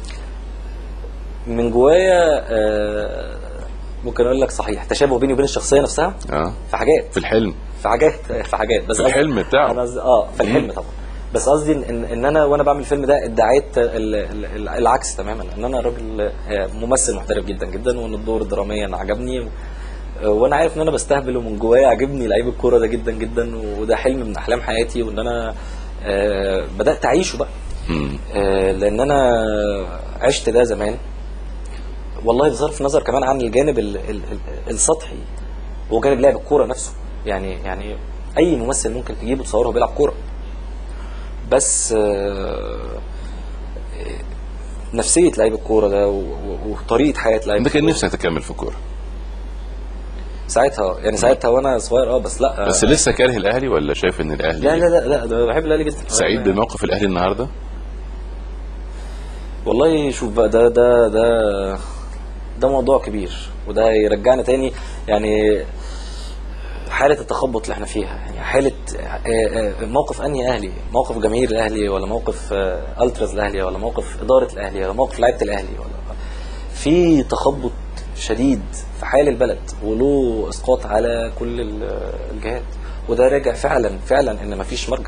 Speaker 2: من جوايا آه، ممكن اقول لك صحيح تشابه بيني وبين الشخصيه نفسها
Speaker 1: اه
Speaker 2: في حاجات
Speaker 1: في الحلم
Speaker 2: في حاجات في حاجات بس
Speaker 1: في
Speaker 2: قصدي-
Speaker 1: الحلم بتاعه.
Speaker 2: انا قصدي- اه في الحلم
Speaker 1: مم.
Speaker 2: طبعا بس قصدي ان ان إن انا وانا بعمل الفيلم ده ادعيت ال- ال- ال- العكس تماما ان انا راجل آه، ممثل محترف جدا جدا وان الدور دراميا عجبني آه، وانا عارف ان انا بستهبل ومن جوايا عاجبني لعيب الكوره ده جدا جدا وده حلم من احلام حياتي وان انا آه، بدات اعيشه بقى
Speaker 1: مم.
Speaker 2: آه، لان انا عشت ده زمان والله بصرف نظر كمان عن الجانب ال ال ال السطحي هو جانب لعب الكوره نفسه يعني يعني اي ممثل ممكن تجيبه تصوره بيلعب كوره بس آه، نفسيه لعيب الكوره ده و- و- وطريقه حياه لعيب
Speaker 1: انت كان
Speaker 2: الكورة.
Speaker 1: نفسك تكمل في الكوره
Speaker 2: ساعتها يعني ساعتها وانا صغير اه بس لا
Speaker 1: بس لسه كاره الاهلي ولا شايف ان الاهلي
Speaker 2: لا لا لا لا ده بحب الاهلي جدا
Speaker 1: سعيد بموقف الاهلي النهارده
Speaker 2: والله شوف بقى ده ده ده ده موضوع كبير وده يرجعنا تاني يعني حالة التخبط اللي احنا فيها يعني حالة آه، آه، موقف انهي اهلي موقف جماهير الاهلي ولا موقف آه، التراز الاهلي ولا موقف ادارة الاهلي ولا موقف لعيبة الاهلي ولا في تخبط شديد في حال البلد وله اسقاط على كل ال- الجهات وده راجع فعلا فعلا ان مفيش مرجع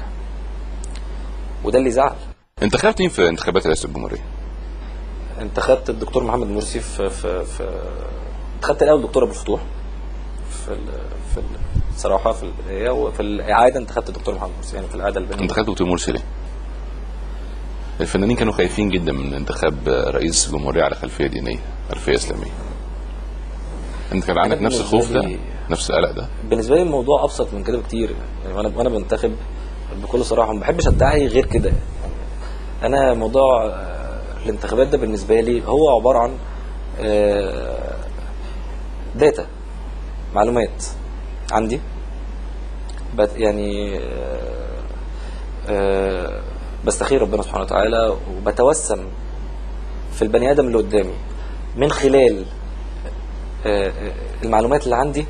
Speaker 2: وده اللي زعل
Speaker 1: انتخبت مين في انتخابات رئاسه الجمهوريه؟
Speaker 2: انتخبت الدكتور محمد مرسي في في في انتخبت الاول الدكتور ابو الفتوح في ال... في ال... الصراحه في البدايه وفي الاعاده انتخبت الدكتور محمد مرسي يعني في الاعاده البنيه
Speaker 1: انتخبت دكتور مرسي ليه؟ الفنانين كانوا خايفين جدا من انتخاب رئيس جمهوريه على خلفيه دينيه خلفيه اسلاميه انت كان عندك
Speaker 2: أنا
Speaker 1: نفس الخوف ده
Speaker 2: بالنسبة
Speaker 1: نفس القلق ده
Speaker 2: بالنسبه لي الموضوع ابسط من كده بكتير يعني وانا وانا بنتخب بكل صراحه ما بحبش ادعي غير كده انا موضوع آه، الانتخابات ده بالنسبه لي هو عباره عن آه، داتا معلومات عندي بت يعني آه، آه، بستخير ربنا سبحانه وتعالى وبتوسم في البني ادم اللي قدامي من خلال آه، آه، المعلومات اللي عندي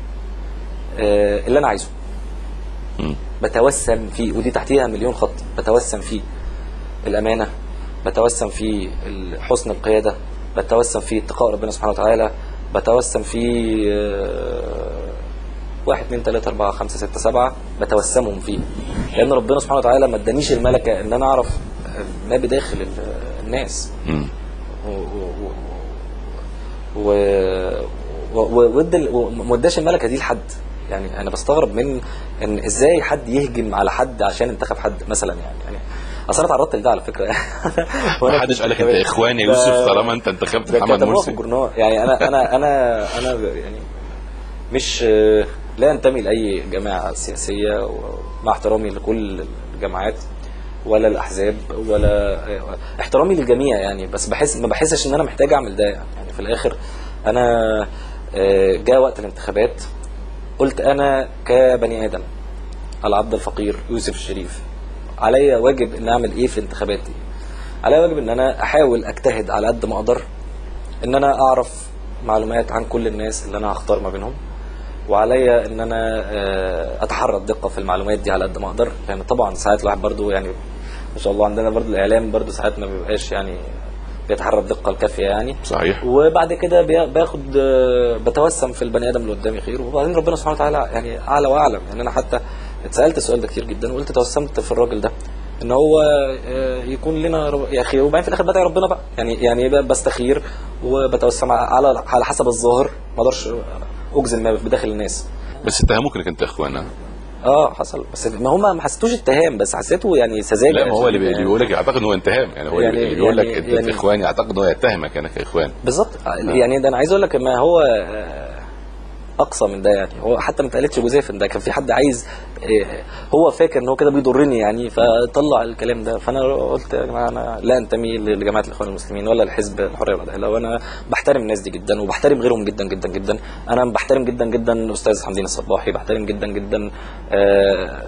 Speaker 2: آه، اللي انا عايزه
Speaker 1: مم.
Speaker 2: بتوسم فيه ودي تحتيها مليون خط بتوسم فيه الامانه بتوسم فيه حسن القياده بتوسم فيه اتقاء ربنا سبحانه وتعالى بتوسم فيه آه، واحد اتنين تلاته اربعه خمسه سته سبعه بتوسمهم فيه لان ربنا سبحانه وتعالى ما ادانيش الملكه ان انا اعرف ما بداخل ال- الناس
Speaker 1: مم.
Speaker 2: و و و و و وادى- وما اداش الملكه دي لحد يعني انا بستغرب من ان ازاي حد يهجم على حد عشان انتخب حد مثلا يعني يعني اصل انا اتعرضت لده على فكره
Speaker 1: ما حدش قال لك انت اخوان يا يوسف طالما انت انتخبت
Speaker 2: ده
Speaker 1: محمد
Speaker 2: كتبوها في
Speaker 1: مرسي
Speaker 2: الجورنال يعني انا انا انا انا يعني مش لا انتمي لاي جماعه سياسيه ومع احترامي لكل الجماعات ولا الاحزاب ولا احترامي للجميع يعني بس بحس ما بحسش ان انا محتاج اعمل ده يعني, يعني في الاخر انا آه، جاء وقت الانتخابات قلت انا كبني ادم العبد الفقير يوسف الشريف عليا واجب ان اعمل ايه في الانتخابات دي عليا واجب ان انا احاول اجتهد على قد ما اقدر ان انا اعرف معلومات عن كل الناس اللي انا هختار ما بينهم وعليا ان انا آه، اتحرى الدقه في المعلومات دي على قد ما اقدر لان طبعا ساعات الواحد برضو يعني ما شاء الله عندنا برضو الاعلام برضو ساعات ما بيبقاش يعني بيتحرى الدقه الكافيه يعني
Speaker 1: صحيح
Speaker 2: وبعد كده بي- باخد آه، بتوسم في البني ادم اللي قدامي خير وبعدين ربنا سبحانه وتعالى يعني اعلى واعلم يعني انا حتى اتسالت السؤال ده كتير جدا وقلت توسمت في الراجل ده ان هو آه، يكون لنا رب- يا خير وبعدين في الاخر بدعي ربنا بقى يعني يعني ب- بستخير وبتوسم على على حسب الظاهر ما اقدرش اجزم ما بداخل الناس
Speaker 1: بس اتهموك انك انت اخوان ها؟
Speaker 2: اه حصل بس ما هم ما حسيتوش اتهام بس حسيته يعني سذاجه
Speaker 1: لا ما هو اللي بي-
Speaker 2: يعني-
Speaker 1: اللي بيقول لك اعتقد ان هو اتهام يعني هو
Speaker 2: يعني-
Speaker 1: اللي بيقول لك
Speaker 2: يعني-
Speaker 1: انت
Speaker 2: يعني-
Speaker 1: اخواني اعتقد ان هو يتهمك انك اخوان
Speaker 2: بالظبط يعني ده انا عايز اقول لك ما هو آه، اقصى من ده يعني هو حتى ما اتقالتش جزافا ده كان في حد عايز آه، هو فاكر ان هو كده بيضرني يعني فطلع الكلام ده فانا قلت يا جماعه انا لا انتمي لجماعه الاخوان المسلمين ولا لحزب الحريه والعداله وانا بحترم الناس دي جدا وبحترم غيرهم جدا جدا جدا انا بحترم جدا جدا الاستاذ حمدين الصباحي بحترم جدا جدا آه،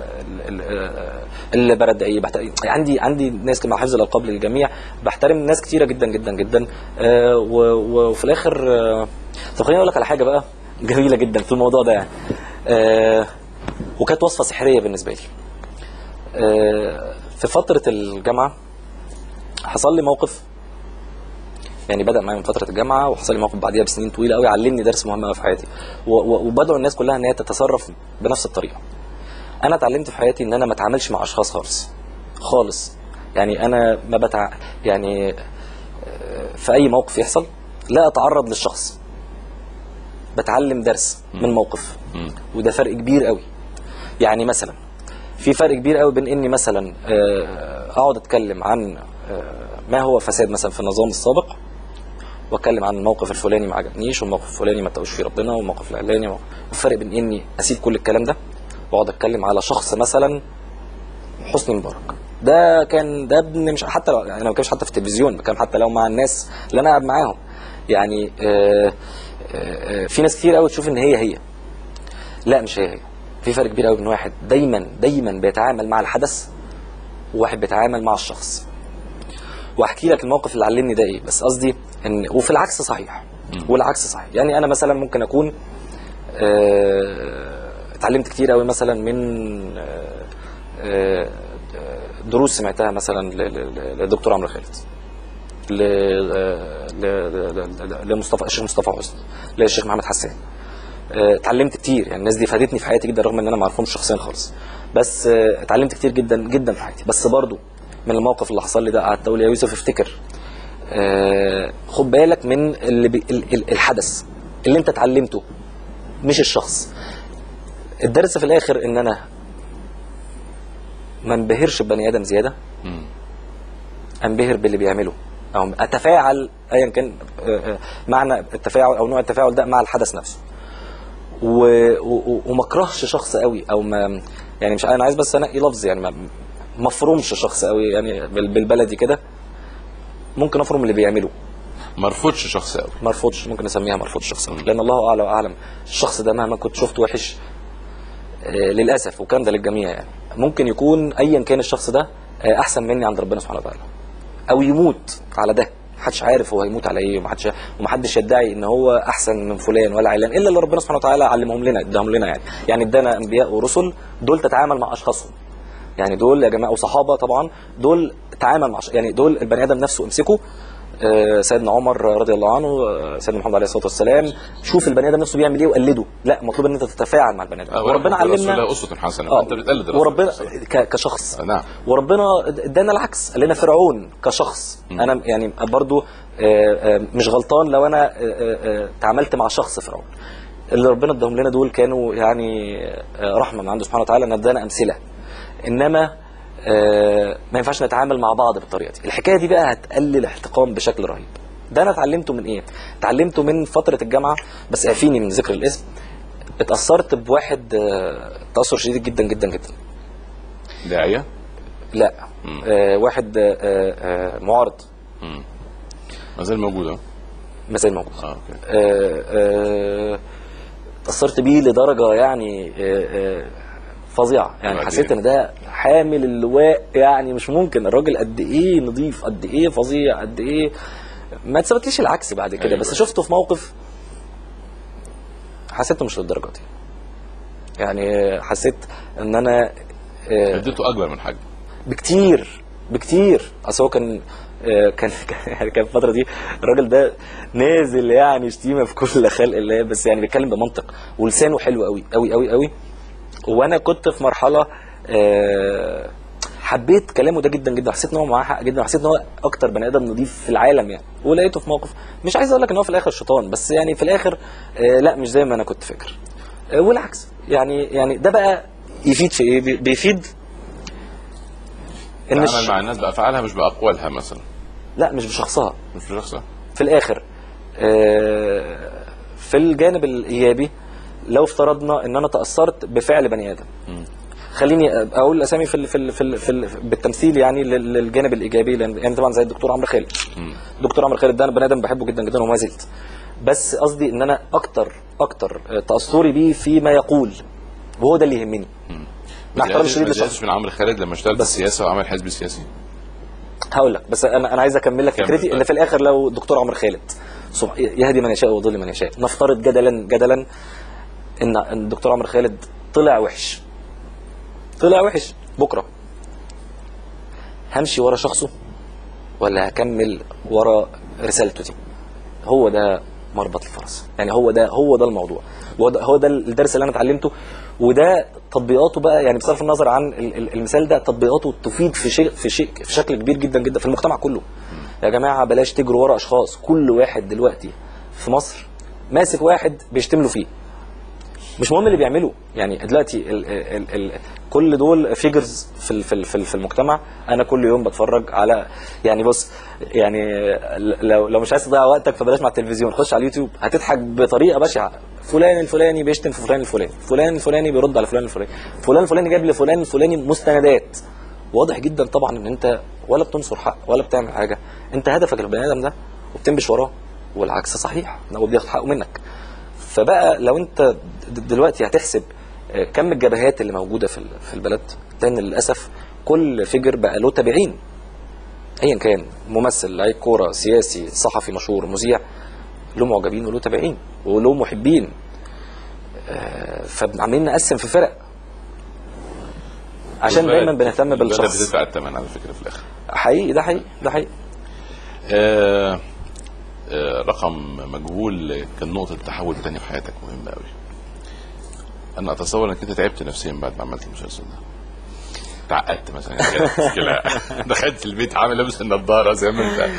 Speaker 2: ال- آه، اللي برد ايه بحترم عندي عندي ناس مع حفظ الالقاب للجميع بحترم ناس كتيره جدا جدا جدا آه، و- و- وفي الاخر آه، طب خليني اقول لك على حاجه بقى جميله جدا في الموضوع ده يعني آه، وكانت وصفه سحريه بالنسبه لي آه، في فتره الجامعه حصل لي موقف يعني بدا معايا من فتره الجامعه وحصل لي موقف بعديها بسنين طويله قوي علمني درس مهم قوي في حياتي و- و- وبدعو الناس كلها ان هي تتصرف بنفس الطريقه انا اتعلمت في حياتي ان انا ما اتعاملش مع اشخاص خالص خالص يعني انا ما بتع يعني آه، في اي موقف يحصل لا اتعرض للشخص بتعلم درس من موقف
Speaker 1: مم.
Speaker 2: وده فرق كبير قوي يعني مثلا في فرق كبير قوي بين اني مثلا آه، اقعد اتكلم عن آه، ما هو فساد مثلا في النظام السابق واتكلم عن الموقف الفلاني ما عجبنيش والموقف الفلاني ما تقوش فيه ربنا والموقف العلاني و- الفرق بين اني اسيب كل الكلام ده واقعد اتكلم على شخص مثلا حسني مبارك ده كان ده ابن مش حتى لو يعني انا ما بتكلمش حتى في التلفزيون بتكلم حتى لو مع الناس اللي انا قاعد معاهم يعني آه آه آه، في ناس كتير قوي تشوف ان هي هي لا مش هي هي في فرق كبير قوي بين واحد دايما دايما بيتعامل مع الحدث وواحد بيتعامل مع الشخص واحكي لك الموقف اللي علمني ده ايه بس قصدي ان وفي العكس صحيح والعكس صحيح يعني انا مثلا ممكن اكون آه، اتعلمت كتير قوي مثلا من آه، آه، دروس سمعتها مثلا ل- ل- ل- للدكتور عمرو خالد ل- ل- ل- ل- لمصطفى الشيخ مصطفى حسني للشيخ محمد حسان آه، اتعلمت كتير يعني الناس دي فادتني في حياتي جدا رغم ان انا ما اعرفهمش شخصيا خالص بس آه، اتعلمت كتير جدا جدا في حياتي بس برضو من الموقف اللي حصل لي ده قعدت اقول يا يوسف افتكر آه، خد بالك من اللي بي ال- ال- الحدث اللي انت اتعلمته مش الشخص الدرس في الاخر ان انا ما انبهرش ببني ادم زياده
Speaker 1: مم.
Speaker 2: انبهر باللي بيعمله او اتفاعل ايا كان آه، آه، معنى التفاعل او نوع التفاعل ده مع الحدث نفسه و... و... وما اكرهش شخص قوي او ما يعني مش انا عايز بس انقي لفظ يعني ما ما افرمش شخص قوي يعني بال- بالبلدي كده ممكن افرم اللي بيعمله
Speaker 1: ما رفضش شخص قوي
Speaker 2: ما ارفضش ممكن نسميها ما ارفضش شخص قوي لان الله اعلى واعلم الشخص ده مهما كنت شفته وحش آه، للاسف وكان ده للجميع يعني ممكن يكون ايا كان الشخص ده آه، احسن مني عند ربنا سبحانه وتعالى او يموت على ده محدش عارف هو هيموت على ايه ومحدش ومحدش يدعي ان هو احسن من فلان ولا علان الا اللي ربنا سبحانه وتعالى علمهم لنا اداهم لنا يعني يعني ادانا انبياء ورسل دول تتعامل مع اشخاصهم يعني دول يا جماعه وصحابه طبعا دول تعامل مع ش- يعني دول البني ادم نفسه امسكه آه، سيدنا عمر رضي الله عنه آه، سيدنا محمد عليه الصلاه والسلام شوف البني ادم نفسه بيعمل ايه وقلده لا مطلوب ان انت تتفاعل مع البني ادم
Speaker 1: آه،
Speaker 2: وربنا
Speaker 1: ولكم في رسول
Speaker 2: علمنا
Speaker 1: الله اسوه حسنه
Speaker 2: اه
Speaker 1: انت بتقلد الرسول
Speaker 2: وربنا
Speaker 1: صلى الله عليه
Speaker 2: ك- كشخص
Speaker 1: وسلم. نعم
Speaker 2: وربنا ادانا العكس قال لنا فرعون كشخص انا يعني برضو آه، آه، مش غلطان لو انا آه، آه، آه، تعاملت مع شخص فرعون اللي ربنا اداهم لنا دول كانوا يعني آه، رحمه من عنده سبحانه وتعالى ان ادانا امثله انما آه، ما ينفعش نتعامل مع بعض بالطريقه دي الحكايه دي بقى هتقلل الاحتقان بشكل رهيب ده انا اتعلمته من ايه اتعلمته من فتره الجامعه بس اعفيني من ذكر الاسم اتاثرت بواحد آه، تاثر شديد جدا جدا جدا
Speaker 1: داعيه
Speaker 2: لا
Speaker 1: مم.
Speaker 2: آه واحد آه آه معارض
Speaker 1: مم. ما زال موجود اه
Speaker 2: ما زال موجود
Speaker 1: اه اوكي
Speaker 2: آه آه تأثرت بيه لدرجة يعني آه آه فظيعة يعني
Speaker 1: وبعدين؟
Speaker 2: حسيت ان ده حامل اللواء يعني مش ممكن الراجل قد ايه نظيف قد ايه فظيع قد ايه ما تثبتليش العكس بعد كده
Speaker 1: أيوة.
Speaker 2: بس شفته في موقف حسيته مش للدرجة دي يعني حسيت ان انا آه
Speaker 1: اديته اكبر من حجم
Speaker 2: بكتير بكتير اصل هو كان آه، كان يعني كان الفتره دي الراجل ده نازل يعني شتيمه في كل خلق الله بس يعني بيتكلم بمنطق ولسانه حلو قوي قوي قوي قوي وانا كنت في مرحله آه، حبيت كلامه ده جدا جدا حسيت ان هو معاه حق جدا حسيت ان هو اكتر بني ادم نضيف في العالم يعني ولقيته في موقف مش عايز اقول لك ان هو في الاخر شيطان بس يعني في الاخر آه، لا مش زي ما انا كنت فاكر آه، والعكس يعني يعني ده بقى يفيد في ايه بي- بيفيد ان
Speaker 1: تعامل
Speaker 2: الش...
Speaker 1: مع الناس بافعالها مش باقوالها مثلا
Speaker 2: لا مش بشخصها
Speaker 1: مش بشخصها
Speaker 2: في الاخر آه، في الجانب الايجابي لو افترضنا ان انا تاثرت بفعل بني ادم
Speaker 1: مم.
Speaker 2: خليني اقول الاسامي في ال في ال في, ال في ال بالتمثيل يعني لل- للجانب الايجابي لان يعني طبعا زي الدكتور عمرو خالد
Speaker 1: مم.
Speaker 2: دكتور عمرو خالد ده انا بني ادم بحبه جدا جدا وما زلت بس قصدي ان انا اكتر اكتر آه، تاثري بيه فيما يقول وهو ده اللي يهمني مع احترامي الشديد
Speaker 1: ما
Speaker 2: للشخص
Speaker 1: زهقتش من عمرو خالد لما اشتغل في
Speaker 2: بس-
Speaker 1: السياسه وعمل حزب سياسي
Speaker 2: هقول لك بس انا انا عايز اكمل لك
Speaker 1: كمل
Speaker 2: فكرتي
Speaker 1: بقى.
Speaker 2: ان في الاخر لو الدكتور عمرو خالد سب- يهدي من يشاء ويضل من يشاء نفترض جدلا جدلا ان إن الدكتور عمرو خالد طلع وحش طلع وحش بكره همشي ورا شخصه ولا هكمل ورا رسالته دي هو ده مربط الفرس يعني هو ده هو ده الموضوع هو ده, هو ده الدرس اللي انا اتعلمته وده تطبيقاته بقى يعني بصرف النظر عن ال- ال- المثال ده تطبيقاته تفيد في شيء في شيء في شكل كبير جدا جدا في المجتمع كله يا جماعه بلاش تجروا ورا اشخاص كل واحد دلوقتي في مصر ماسك واحد بيشتم له فيه مش مهم اللي بيعمله يعني دلوقتي ال ال ال كل دول فيجرز في ال- في ال- في ال- في المجتمع انا كل يوم بتفرج على يعني بص يعني لو لو مش عايز تضيع وقتك فبلاش مع التلفزيون خش على اليوتيوب هتضحك بطريقه بشعه فلان الفلاني بيشتم في فلان الفلاني فلان الفلاني بيرد على فلان الفلاني فلان الفلاني جاب لفلان الفلاني مستندات واضح جدا طبعا ان انت ولا بتنصر حق ولا بتعمل حاجه انت هدفك البني ادم ده وبتنبش وراه والعكس صحيح هو بياخد حقه منك فبقى لو انت د- دلوقتي هتحسب آه، كم الجبهات اللي موجوده في ال- في البلد لان للاسف كل فيجر بقى له تابعين ايا كان ممثل لعيب كوره سياسي صحفي مشهور مذيع له معجبين وله تابعين وله محبين آه، فعمالين نقسم في فرق عشان
Speaker 1: البلد-
Speaker 2: دايما بنهتم
Speaker 1: البلد
Speaker 2: بالشخص
Speaker 1: بتدفع الثمن على فكره في الاخر
Speaker 2: حقيقي ده حقيقي ده حقيقي
Speaker 1: آه آه رقم مجهول كان نقطه تحول تانية في حياتك مهمه قوي انا اتصور انك انت تعبت نفسيا بعد ما عملت المسلسل ده تعقدت مثلا يعني جالك مشكله دخلت البيت عامل لابس النضاره زي ما انت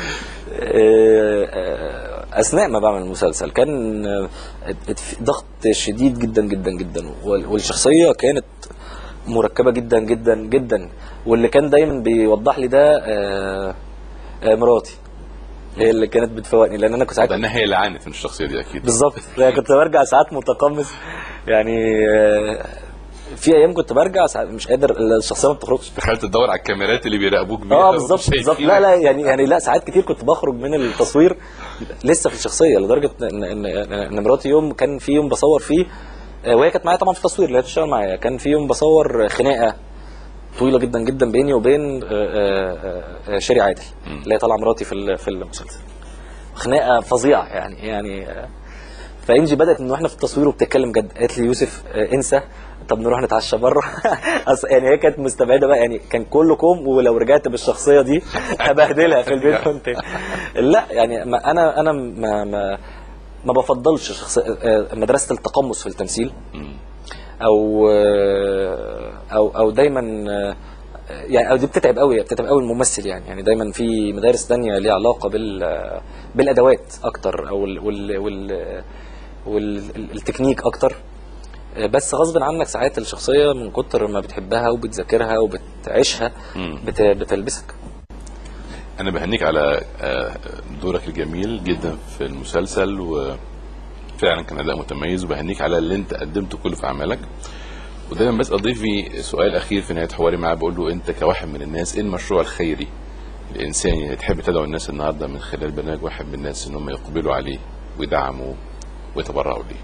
Speaker 2: اثناء ما بعمل المسلسل كان آه، ضغط شديد جدا جدا جدا وال- والشخصيه كانت مركبه جدا جدا جدا واللي كان دايما بيوضح لي ده آه، آه، مراتي هي اللي كانت بتفوقني لان انا كنت ساعات
Speaker 1: لان هي اللي عانت من الشخصيه دي اكيد
Speaker 2: بالظبط يعني كنت برجع ساعات متقمص يعني آه، في ايام كنت برجع ساعات مش قادر الشخصيه ما بتخرجش
Speaker 1: دخلت تدور على الكاميرات اللي بيراقبوك بيها
Speaker 2: اه بالظبط
Speaker 1: وشايفينك.
Speaker 2: بالظبط لا لا يعني يعني لا ساعات كتير كنت بخرج من التصوير لسه في الشخصيه لدرجه ان ان ان, إن مراتي يوم كان في يوم بصور فيه آه، وهي كانت معايا طبعا في التصوير اللي هي بتشتغل معايا كان في يوم بصور خناقه طويله جدا جدا بيني وبين آه، آه، آه، شيري عادل اللي هي طالعه مراتي في ال- في المسلسل خناقه فظيعه يعني يعني آه، فانجي بدات ان احنا في التصوير وبتتكلم جد قالت لي يوسف آه، انسى طب نروح نتعشى بره أصل يعني هي كانت مستبعده بقى يعني كان كله كوم ولو رجعت بالشخصيه دي هبهدلها في البيت كنت لا يعني ما انا انا ما ما ما بفضلش شخص آه، مدرسه التقمص في التمثيل او آه، او او دايما آه، يعني او دي بتتعب قوي بتتعب قوي الممثل يعني يعني دايما في مدارس تانية ليها علاقه بال بالادوات اكتر او ال وال وال والتكنيك اكتر آه، بس غصب عنك ساعات الشخصيه من كتر ما بتحبها وبتذاكرها وبتعيشها
Speaker 1: مم.
Speaker 2: بت بتلبسك
Speaker 1: انا بهنيك على آه، دورك الجميل جدا في المسلسل وفعلا كان اداء متميز وبهنيك على اللي انت قدمته كله في اعمالك ودايما بس ضيفي سؤال اخير في نهايه حواري معاه بقول له انت كواحد من الناس ايه المشروع الخيري الانساني اللي تحب تدعو الناس النهارده من خلال برنامج واحد من الناس ان هم يقبلوا عليه ويدعموا ويتبرعوا ليه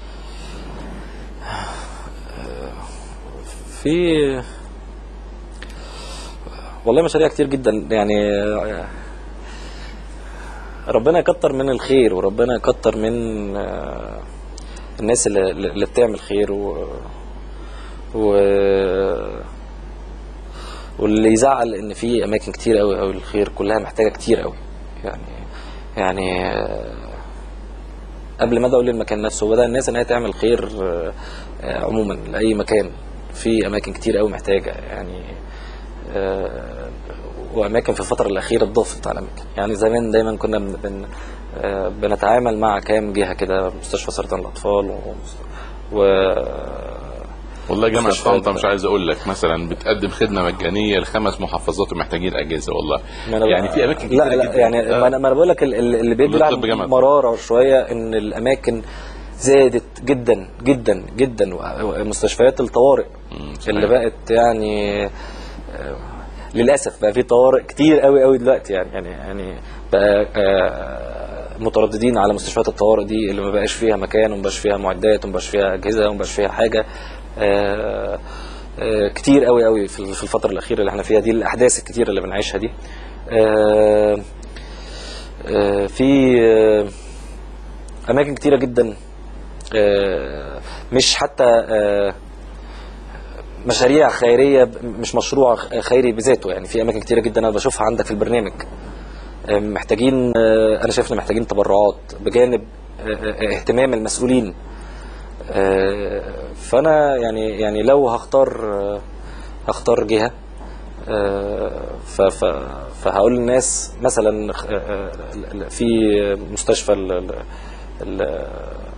Speaker 2: في والله مشاريع كتير جدا يعني ربنا يكتر من الخير وربنا يكتر من آه، الناس اللي, اللي بتعمل خير و, و واللي يزعل ان في اماكن كتير قوي قوي الخير كلها محتاجه كتير قوي يعني يعني آه، قبل ما اقول المكان نفسه بدا الناس ان هي تعمل خير آه، آه، عموما لاي مكان في اماكن كتير قوي محتاجه يعني آه، واماكن في الفتره الاخيره اتضافت على اماكن يعني زمان دايما كنا بن بن آه، بنتعامل مع كام جهه كده مستشفى سرطان الاطفال و, و
Speaker 1: والله جامعة
Speaker 2: مستشفيات
Speaker 1: طنطا مش
Speaker 2: بقى.
Speaker 1: عايز اقول لك مثلا بتقدم خدمة مجانية لخمس محافظات ومحتاجين اجهزة والله
Speaker 2: ما أنا
Speaker 1: يعني
Speaker 2: بقى-
Speaker 1: في اماكن
Speaker 2: لا
Speaker 1: كتيرة
Speaker 2: لا
Speaker 1: جدا.
Speaker 2: يعني
Speaker 1: آه.
Speaker 2: ما انا ما انا بقول لك ال- ال- اللي بيدي
Speaker 1: كلية
Speaker 2: لها
Speaker 1: طب جامعة.
Speaker 2: مراره شويه ان الاماكن زادت جدا جدا جدا ومستشفيات الطوارئ
Speaker 1: مم، صحيح.
Speaker 2: اللي بقت يعني آه، للاسف بقى في طوارئ كتير قوي قوي دلوقتي يعني يعني يعني بقى آه، مترددين على مستشفيات الطوارئ دي اللي ما بقاش فيها مكان وما بقاش فيها معدات وما بقاش فيها اجهزه وما بقاش فيها حاجه آه، آه، كتير قوي قوي في في الفتره الاخيره اللي احنا فيها دي الاحداث الكتيره اللي بنعيشها دي آه، آه، في آه، اماكن كتيره جدا آه، مش حتى آه، مشاريع خيريه ب- مش مشروع خ- خيري بذاته يعني في اماكن كتيره جدا انا بشوفها عندك في البرنامج آه، محتاجين آه، انا شايف ان محتاجين تبرعات بجانب آه، آه، اهتمام المسؤولين آه، فانا يعني يعني لو هختار آه، هختار جهه آه، ف- ف- فهقول للناس مثلا آه، آه، في مستشفى ال- ال- ال-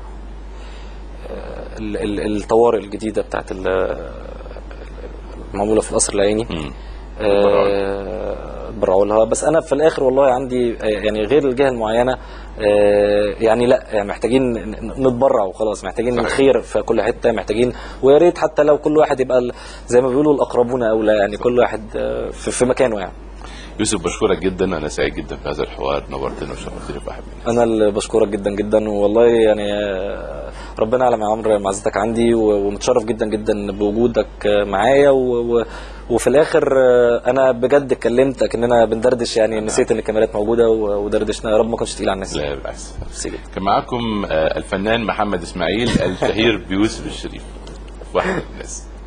Speaker 2: ال- ال- الطوارئ الجديده بتاعت ال- المعموله في القصر العيني
Speaker 1: مم.
Speaker 2: آه، اتبرعوا لها بس انا في الاخر والله عندي آه، يعني غير الجهه المعينه آه، يعني لا يعني محتاجين ن- نتبرع وخلاص محتاجين
Speaker 1: صحيح.
Speaker 2: الخير في كل حته محتاجين ويا ريت حتى لو كل واحد يبقى ال- زي ما بيقولوا الاقربون اولى يعني كل واحد آه، في في مكانه يعني
Speaker 1: يوسف بشكرك جدا انا سعيد جدا في هذا الحوار نورتنا وشرفتني في حبيبي
Speaker 2: انا اللي بشكرك جدا جدا والله يعني آه، ربنا يعلم يا عمرو معزتك عندي و- ومتشرف جدا جدا بوجودك آه، معايا و- و- وفي الاخر آه، انا بجد كلمتك اننا بندردش يعني نسيت ان الكاميرات موجوده و- ودردشنا يا رب ما كنتش تقيل على الناس
Speaker 1: لا بالعكس
Speaker 2: ميرسي جدا.
Speaker 1: كان معاكم آه، الفنان محمد اسماعيل الشهير بيوسف الشريف واحد من الناس